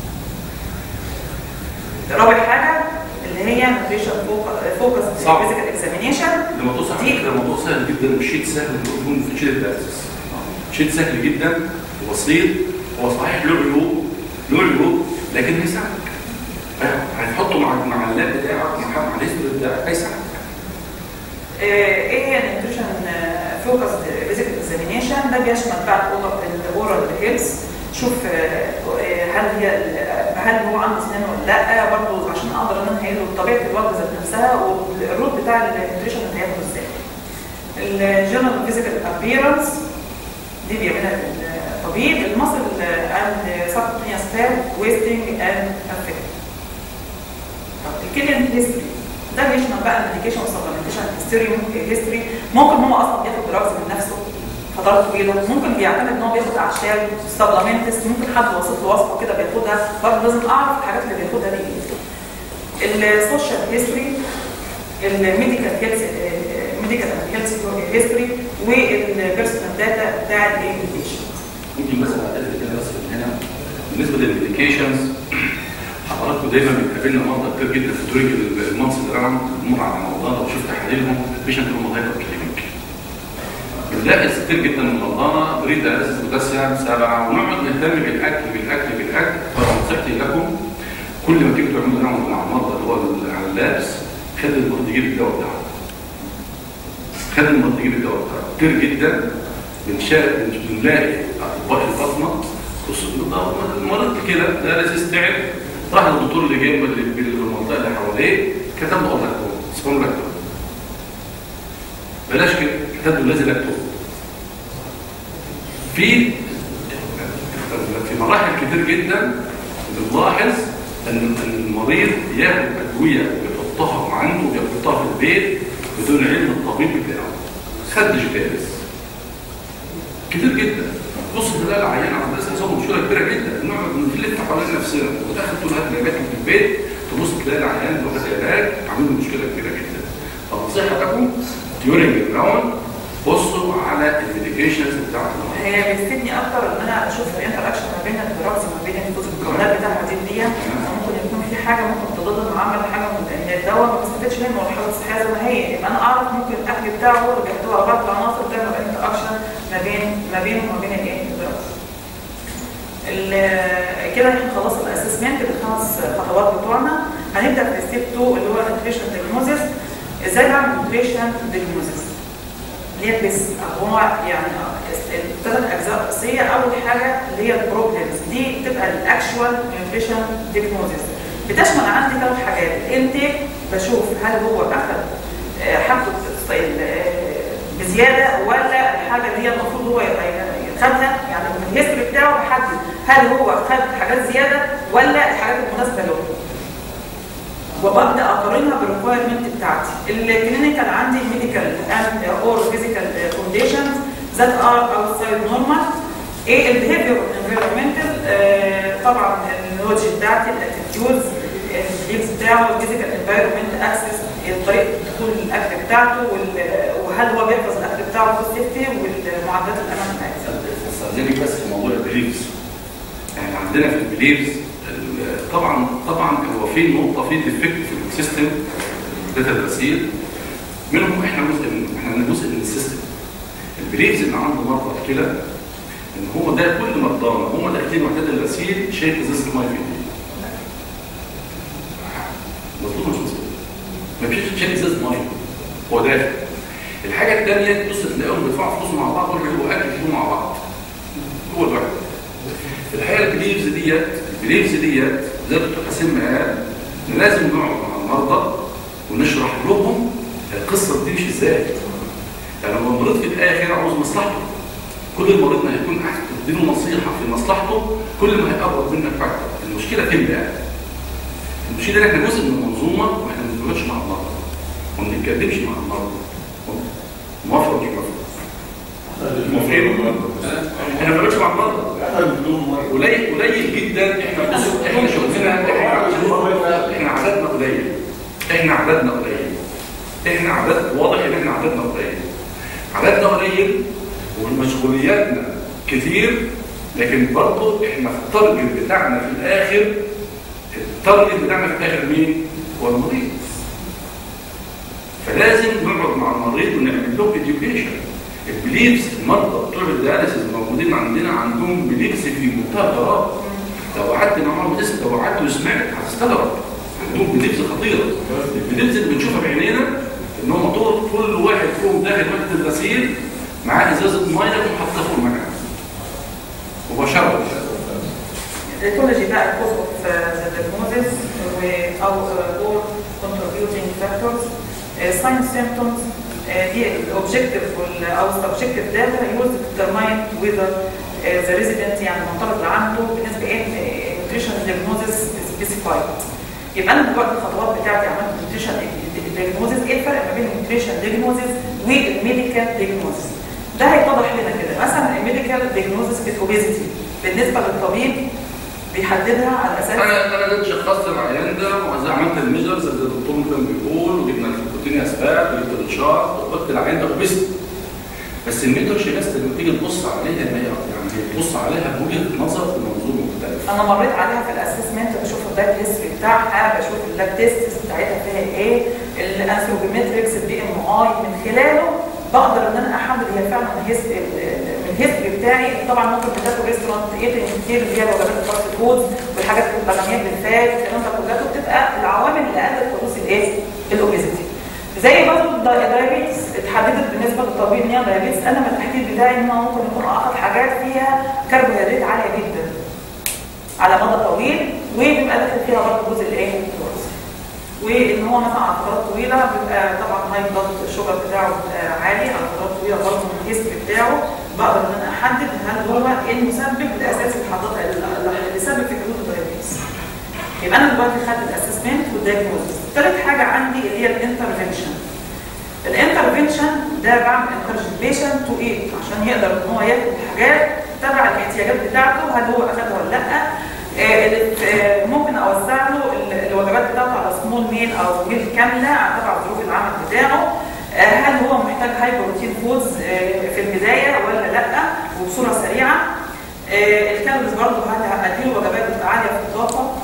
رابع حاجه اللي هي نوتريشن فوكس صح. فيزيكال اكزامينيشن لما توصل على فكره الموضوع سهل جدا مش شيء سهل يكون في شيء الدياليسيس شيء سهل جدا وبسيط هو صحيح له عيوب له عيوب لكن هيساعدك هتحطه مع مع اللاب بتاعك مع مع الهيستوري بتاعك هيساعدك ايه هي النيوتريشن فوكس فيزيكال اكزامينيشن ده بيشمل بقى الاورال هيلث شوف آه، آه، هل هي هل هو عنده اسنان ولا لا برضه عشان اقدر ان انا هيله طبيعه الوجبه ذات نفسها والروت بتاع النيوتريشن اللي هياخده ازاي. الجنرال فيزيكال ابييرنس دي بيعملها الطبيب المصل اند سبكوتينيوس فات ويستنج اند افكت. الكلين هيستوري ده بيشمل بقى الميديكيشن والسبلمنتيشن هيستوري هيستوري ممكن هو اصلا بياخد دراجز من نفسه فترات طويله ممكن بيعتمد ان هو بياخد اعشاب سبلمنتس ممكن حد وصف له وصفه كده بياخدها برضه لازم اعرف الحاجات اللي بياخدها دي ايه السوشيال هيستوري الميديكال هيلث ميديكال هيلث هيستوري والبيرسونال داتا بتاع الايه البيشنت ممكن بس اعتذر كده بس من هنا بالنسبه للميديكيشنز حضراتكم دايما بتقابلنا مرضى كتير جدا في طريق المنصب اللي انا بمر على مرضانا وشوف تحاليلهم البيشنت اللي هم هايبر كلينيك بنلاقي كتير جدا من مرضانا بريد دياليسيس بوتاسيوم سبعه ونقعد نهتم بالاكل بالاكل بالاكل فنصيحتي لكم كل ما تيجوا تعملوا راوند مع المرضى اللي هو على اللابس خلي المريض يجيب الدواء بتاعه خلي المريض يجيب الدواء بتاعه كتير جدا بنشاهد بنلاقي اطباء البطنه خصوصا المريض كده دياليسيس تعب راح للدكتور اللي جنب اللي في المنطقه اللي حواليه كتب له لاكتون سبون لاكتون بلاش كده كتب له لازم لاكتون في في مراحل كتير جدا بنلاحظ ان المريض ياخد ادويه بيحطها عنده بيحطها في البيت بدون علم الطبيب بتاعه خد جدارس كتير جدا بص تلاقي العيان عند الناس حصل مشكله كبيره جدا نقعد نلف حوالين نفسنا وتاخد طول هات العلاج في البيت تبص تلاقي العيان واخد علاج عامل له مشكله كبيره جدا فنصيحتكم ديورنج الراوند بصوا على الميديكيشنز بتاعت المرض هي بتفيدني اكتر ان انا اشوف الانتراكشن ما بين الدراجز وما بين الفوز المكونات بتاعها دي دي ممكن يكون في حاجه ممكن تضاد المعامله حاجه من ان الدواء ما بستفدش منه والحاله الصحيه زي ما هي يبقى انا اعرف ممكن الاكل بتاعه اللي بيحتوي على بعض العناصر ده ما انتراكشن ما بين ما بينه وما بين الايه الدراسه ال- كده احنا خلصنا الاسسمنت الخمس خطوات بتوعنا هنبدا في ستيب 2 اللي هو نيوتريشن ديجنوزيس ازاي بعمل نيوتريشن ديجنوزيس اللي هي بس هو يعني الثلاث اجزاء رئيسيه اول حاجه اللي هي البروبلمز دي بتبقى الاكشوال نيوتريشن ديجنوزيس بتشمل عندي ثلاث حاجات الانتيك بشوف هل هو اخذ آه، حاجته ال- آه، بزياده ولا الحاجه اللي هي المفروض هو ياخدها يعني من الهيستوري بتاعه بحدد هل هو خد حاجات زياده ولا الحاجات المناسبه له وببدا اقارنها بالريكوايرمنت بتاعتي الكلينيكال عندي ميديكال اند اور فيزيكال كونديشنز ذات ار اوتسايد نورمال ايه البيهيفير انفيرمنتال طبعا النولج بتاعتي الاتيتيودز البيلز بتاعه الفيزيكال انفيرمنت اكسس طريقه دخول الاكل بتاعته وال- وهل هو بيحفظ الاكل بتاعه في السيفتي والمعدات الامان بتاعتها استاذنك بس في موضوع البليفز يعني عندنا في البليفز ال- طبعا طبعا هو في نقطه في ديفكت في السيستم داتا الغسيل منهم احنا جزء من احنا جزء من السيستم البليفز اللي عنده مرضى الكلى ان هو ده كل مرضانا هم داخلين وحدات الغسيل شايف ازازه الميه في ايديه مظبوط مش مظبوط مفيش شايف ازازه ميه هو داخل الحاجه الثانيه تبص تلاقيهم بيدفعوا فلوس مع بعض ويجيبوا اكل يجيبوا مع بعض هو الواحد الحقيقه البليفز ديت البليفز ديت زي ما الدكتور حسين ما قال إن لازم نقعد مع المرضى ونشرح لهم القصه بتمشي ازاي يعني لو المريض في الاخر عاوز مصلحته كل المريض ما هيكون احسن تديله نصيحه في مصلحته كل ما هيقرب منك اكتر المشكله فين بقى؟ المشكله ان احنا جزء من المنظومه واحنا ما بنتكلمش مع المرضى وما بنتكلمش مع المرضى موافق ولا مش موافق؟ موافقين؟ احنا ما بنتكلمش مع المرضى قليل قليل جدا احنا بص احنا شغلنا احنا احنا عددنا قليل احنا عددنا قليل احنا عدد واضح ان احنا عددنا قليل عددنا قليل ومشغولياتنا كتير لكن برضه احنا في التارجت بتاعنا في الاخر التارجت بتاعنا في الاخر مين؟ هو المريض فلازم نقعد مع المريض ونعمل لهم اديوكيشن البليفز المرضى بتوع الدياليسيس الموجودين عندنا عندهم بليفز في منتهى الغرابه لو قعدت معاهم تسمع لو قعدت وسمعت هتستغرب عندهم بليفز خطيره البليفز اللي بنشوفها بعينينا ان هم طول كل واحد فيهم داخل وحده الغسيل معاه ازازه ميه ومحطها فوق المكان مباشره الايكولوجي بقى الكوز اوف ذا ديagnosis او اور contributing factors ساين سيمبتومز دي الاوبجكتيف او السبجكتيف داتا يوز ديترماين whether ذا ريزيدنت يعني المنطلق اللي عنده بالنسبه ايه نيوتريشن ديagnosis سبيسيفايد يبقى انا دلوقتي الخطوات بتاعتي عملت نيوتريشن ديagnosis ايه الفرق ما بين النيوتريشن ديagnosis والميديكال ديagnosis ده هيتضح لنا كده مثلا الميديكال ديagnosis بالاوبيزيتي بالنسبه للطبيب بيحددها على اساس انا انا جيت شخصت العيان ده وعملت الميجرز زي الدكتور كان بيقول وجبنا البروتين اسباب وجبت الاشارات وقلت العيان ده اوبيست بس الميتر شيست لما تيجي تبص عليها ما هي يعني تبص عليها بوجهه نظر في منظور مختلف انا مريت عليها في الاسسمنت بشوف الداك هيستوري بتاعها بشوف اللاب تيست بتاعتها فيها ايه الانثروبيمتريكس البي ام اي من خلاله بقدر ان انا احدد هي فعلا هيستوري من الهيستوري بتاعي طبعا ممكن بتاكل ريستورانت ايتنج كتير اللي هي الوجبات الفاست فود والحاجات الغنيه بالفات الكلام ده كلها بتبقى العوامل اللي ادت حدوث الايه؟ الاوبيزيتي زي برضه الدايابيتس اتحددت بالنسبه للطبيب ان هي دايابيتس انا من التحديد بتاعي ان هو ممكن يكون اخذ حاجات فيها كربوهيدرات عاليه جدا على مدى طويل وبيبقى داخل فيها برضه جزء الايه؟ الوزن وان هو مثلا على فترات طويله بيبقى طبعا هاي بلاد الشوجر بتاعه بيبقى عالي على فترات طويله برضه من الهيستوري بتاعه بقدر ان انا احدد هل هو ايه المسبب الاساسي اللي حضرتك اللي سبب في حدوث الدايابيتس يبقى انا دلوقتي خدت الاسسمنت والدايجنوستس ثالث حاجه عندي اللي هي الانترفنشن الانترفنشن ده بعمل انكرج البيشنت تو ايه عشان يقدر ان هو ياخد حاجات تبع الاحتياجات بتاعته هل هو اخدها ولا لا آه ممكن اوزع له الوجبات بتاعته على سمول ميل او ميل كامله تبع ظروف العمل بتاعه آه هل هو محتاج هاي بروتين فودز آه في البدايه ولا لا وبصوره سريعه الكالوريز برضه هل هديله وجبات عاليه في الطاقه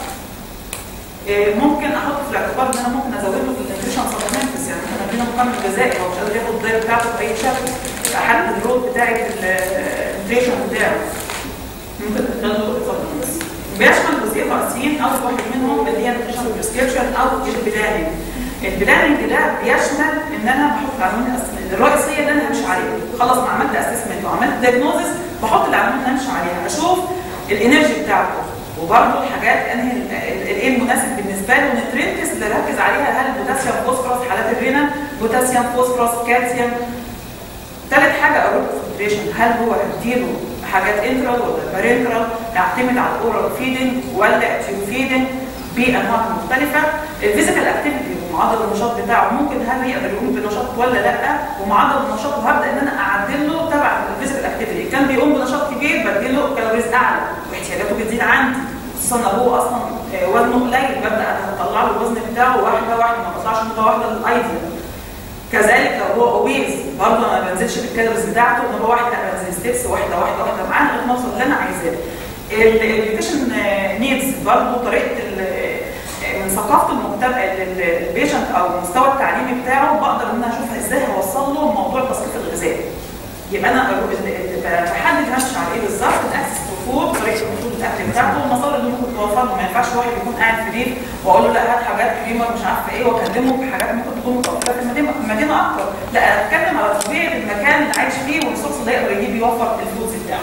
ممكن احط في الاعتبار ان انا ممكن ازود له في النيوتريشن سبلمنتس يعني ممكن اديله مكمل غذائي هو مش قادر ياخد الدايت بتاعته باي شكل احدد الرول بتاعت الانفليشن بتاعه ممكن تخلوا اتفضل بيشمل جزئين رئيسيين اول واحد منهم اللي هي النيوتريشن بريسكريبشن او البلاننج البلاننج ده بيشمل ان انا بحط العناوين الأس- الرئيسيه اللي انا همشي عليها خلاص ما عملت اسسمنت وعملت دايجنوزس بحط العناوين اللي همشي عليها اشوف الانرجي بتاعته وبرضه الحاجات انهي ال- ال- الايه المناسب بالنسبه له النترينتس اللي ركز عليها هل بوتاسيوم فوسفورس حالات الرينا بوتاسيوم فوسفورس كالسيوم ثالث حاجه اروح كونسنتريشن هل هو هديله حاجات انترال ولا بارنترال يعتمد على الاورال فيدنج ولا اكتيف فيدنج بانواع مختلفه الفيزيكال اكتيفيتي ومعدل النشاط بتاعه ممكن هل يقدر يقوم بنشاط ولا لا ومعدل النشاط وهبدا ان انا اعدل له تبع الفيزيكال اكتيفيتي كان بيقوم بنشاط كبير بديله كالوريز اعلى واحتياجاته بتزيد عندي خصوصا لو هو اصلا آه، وزنه قليل ببدا اطلع له الوزن بتاعه واحده واحده ما بطلعش نقطه واحده للايديال كذلك لو هو اوبيز برضه انا ما بنزلش بالكالوريز بتاعته نمره واحد لا بنزل ستيبس واحده واحده واحده معاه لغايه ما اوصل اللي انا عايزاه. الاديوكيشن نيدز برضه طريقه ال- من ثقافه المجتمع البيشنت او المستوى التعليمي بتاعه بقدر ان انا اشوف ازاي هوصل له موضوع التثقيف الغذائي. يبقى انا ال- ال- بحدد همشي على ايه بالظبط الاكسس تو فود طريقه الوصول الاكل بتاعته والمصادر اللي ممكن توفر له ما ينفعش واحد يكون قاعد في بيت واقول له لا هات حاجات كريمر مش عارفه ايه واكلمه بحاجات ممكن تكون متوفره في المدينه المدينه اكتر لا انا اتكلم على طبيعه المكان اللي عايش فيه والريسورس اللي يقدر يجيب يوفر الفلوس بتاعه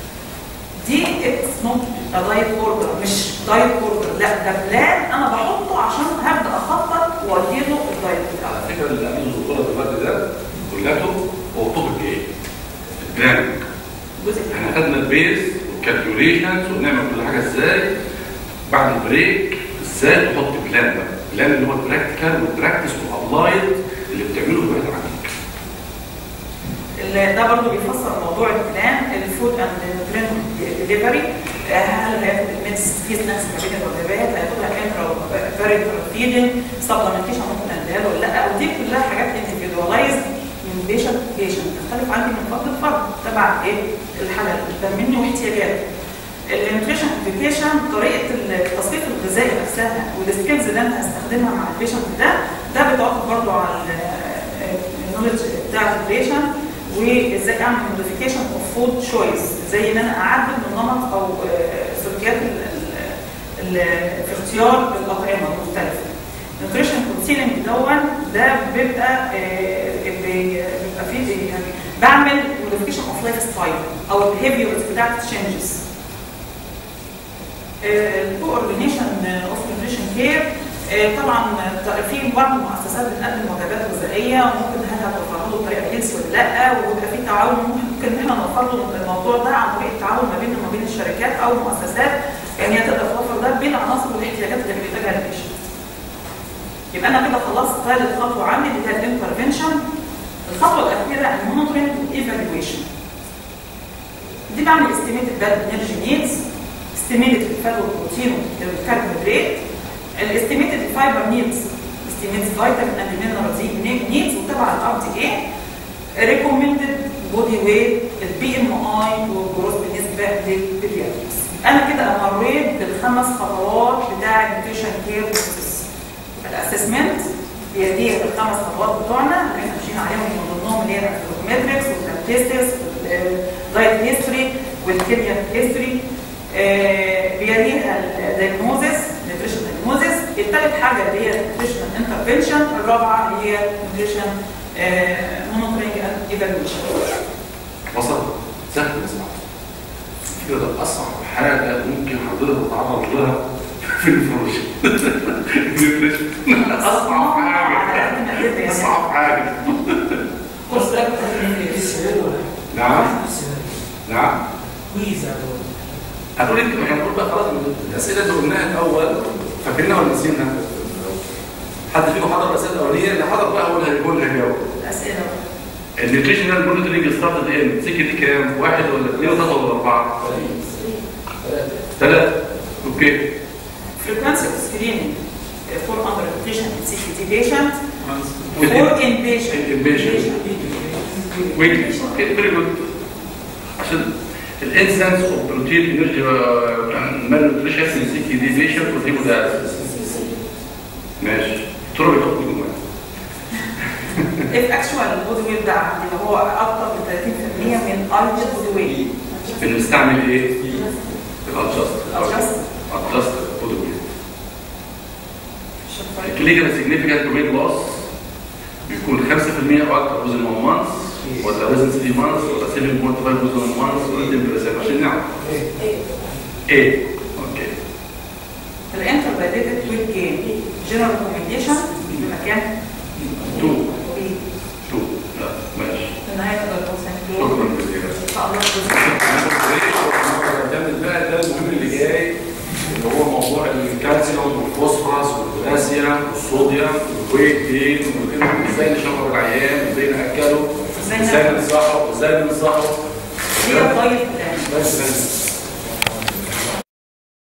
دي اتس نوت دايت اوردر مش دايت اوردر لا ده بلان انا بحطه عشان هبدا اخطط واديله الدايت بتاعه على فكره اللي عمله الدكتوره دلوقتي ده كلته هو توبك ايه؟ البلاننج جزء احنا خدنا البيز والكالكوليشنز ونعمل كل حاجه ازاي بعد البريك ازاي تحط بلان بقى بلان اللي هو البراكتيكال والبراكتس وابلايد اللي بتعمله في البيت عندك ال- ده برضه بيفسر موضوع البلان الفود اند نيوترين ديليفري هل هياخد الميدس في سناكس ما بين الوجبات هياخدها انترا فيريترال فيدنج سبلمنتيشن ممكن اديها له ولا لا ودي كلها حاجات انديفيدواليزد من بيشنت بيشنت تختلف عندي من فرد لفرد تبع ايه الحاله اللي قدام مني واحتياجاته النيوتريشن اديوكيشن طريقه التصنيف الغذائي نفسها والسكيلز اللي انا هستخدمها مع البيشنت ده ده بيتوقف برضه على النولج بتاعت البيشنت وازاي اعمل موديفيكيشن اوف فود تشويس زي ان انا اعدل من نمط او آه، سلوكيات ال- ال- ال- في اختيار الاطعمه المختلفه. نيوتريشن كونسيلنج دون ده بيبقى آه، بي- بيبقى فيه إيه؟ يعني بعمل موديفيكيشن اوف لايف ستايل او البيهيفيرز بتاعت تشينجز. الكوردينيشن اوف نيوتريشن كير طبعا في بعض المؤسسات بتقدم وجبات غذائيه وممكن هل هتوفر له بطريقه هيلث ولا لا ويبقى في تعاون ممكن ان احنا نوفر له الموضوع ده عن طريق التعاون ما بيننا وما بين الشركات او المؤسسات يعني هي تقدر توفر ده بالعناصر والاحتياجات اللي بيحتاجها البيشنت. يبقى انا كده خلصت ثالث خطوه عندي اللي هي الانترفنشن الخطوه الاخيره المونيتورنج والايفالويشن دي بعمل استيميتد باد انرجي نيدز استيميتد الفات والبروتين والكربوهيدرات الاستيميتد فايبر نيدز استيميتد فيتامين اند مينرال نيدز وتبع الار دي اي ريكومندد بودي ويت البي ام اي والجروث بالنسبه للبيدياتريكس انا كده مريت بالخمس خطوات بتاع النيوتريشن كير بروسيس الاسسمنت هي دي الخمس خطوات بتوعنا اللي احنا ماشيين عليهم من ضمنهم اللي هي الفلومتريكس والتستس والدايت هيستوري والكيمياء هيستوري بيليها الدايجنوزس نيوتريشن دايجنوزس الثالث حاجه اللي هي نيوتريشن انترفنشن الرابعه اللي هي نيوتريشن مونيتورنج اند ايفالويشن وصل سهل نسمع كده ده اصعب حاجه ممكن حضرتك تتعرض لها في الفروش اصعب حاجه اصعب حاجه كورس ده في السنان ولا نعم في السنان نعم كويس يعني هتقول انت مش هنقول بقى خلاص الاسئله اللي قلناها الاول فاكرينها ولا نسيناها؟ حد فيكم حضر الاسئله الاولانيه اللي حضر بقى هو اللي هيقول هيجاوب الاسئله النيوتريشنال مونيتورنج ستارتد ان سكه دي كام؟ واحد ولا اثنين ولا ثلاثه ولا اربعه؟ ثلاثه اوكي frequency of screening uh, for under nutrition in CKD patient for inpatient Inpatient. ويكلي اوكي فيري جود عشان الانسنس اوف بروتين انرجي مال نيوتريشن في سي كي دي بيشنت وهيموداياليسيس ماشي ترى بيحط جمله if actual body weight ده عندي اللي هو اكتر من 30% من ideal body weight بنستعمل ايه؟ الادجست Adjust. ادجست بودي ويت الكلينيكال سيجنيفيكانت ويت لوس بيكون 5% او اكتر وزن 1 مانث ولا وزن 3 مانث ولا 7.5 وزن 1 مانث ولا 10% عشان نعرف ايه اوكي الانترفاليتد ويت جين جنرال ريكومنديشن بمكان 2 B. 2 لا ماشي في النهايه تقدر توصل شكرا جزيلا ان شاء الله جزاك هنكمل بقى ده المهم اللي جاي اللي هو موضوع الكالسيوم والفوسفورس والبوتاسيوم والصوديوم والويت جين وازاي نشرب العيان وازاي ناكله إزاي وازاي ناكله. ننصحه وازاي ننصحه هي طيب بس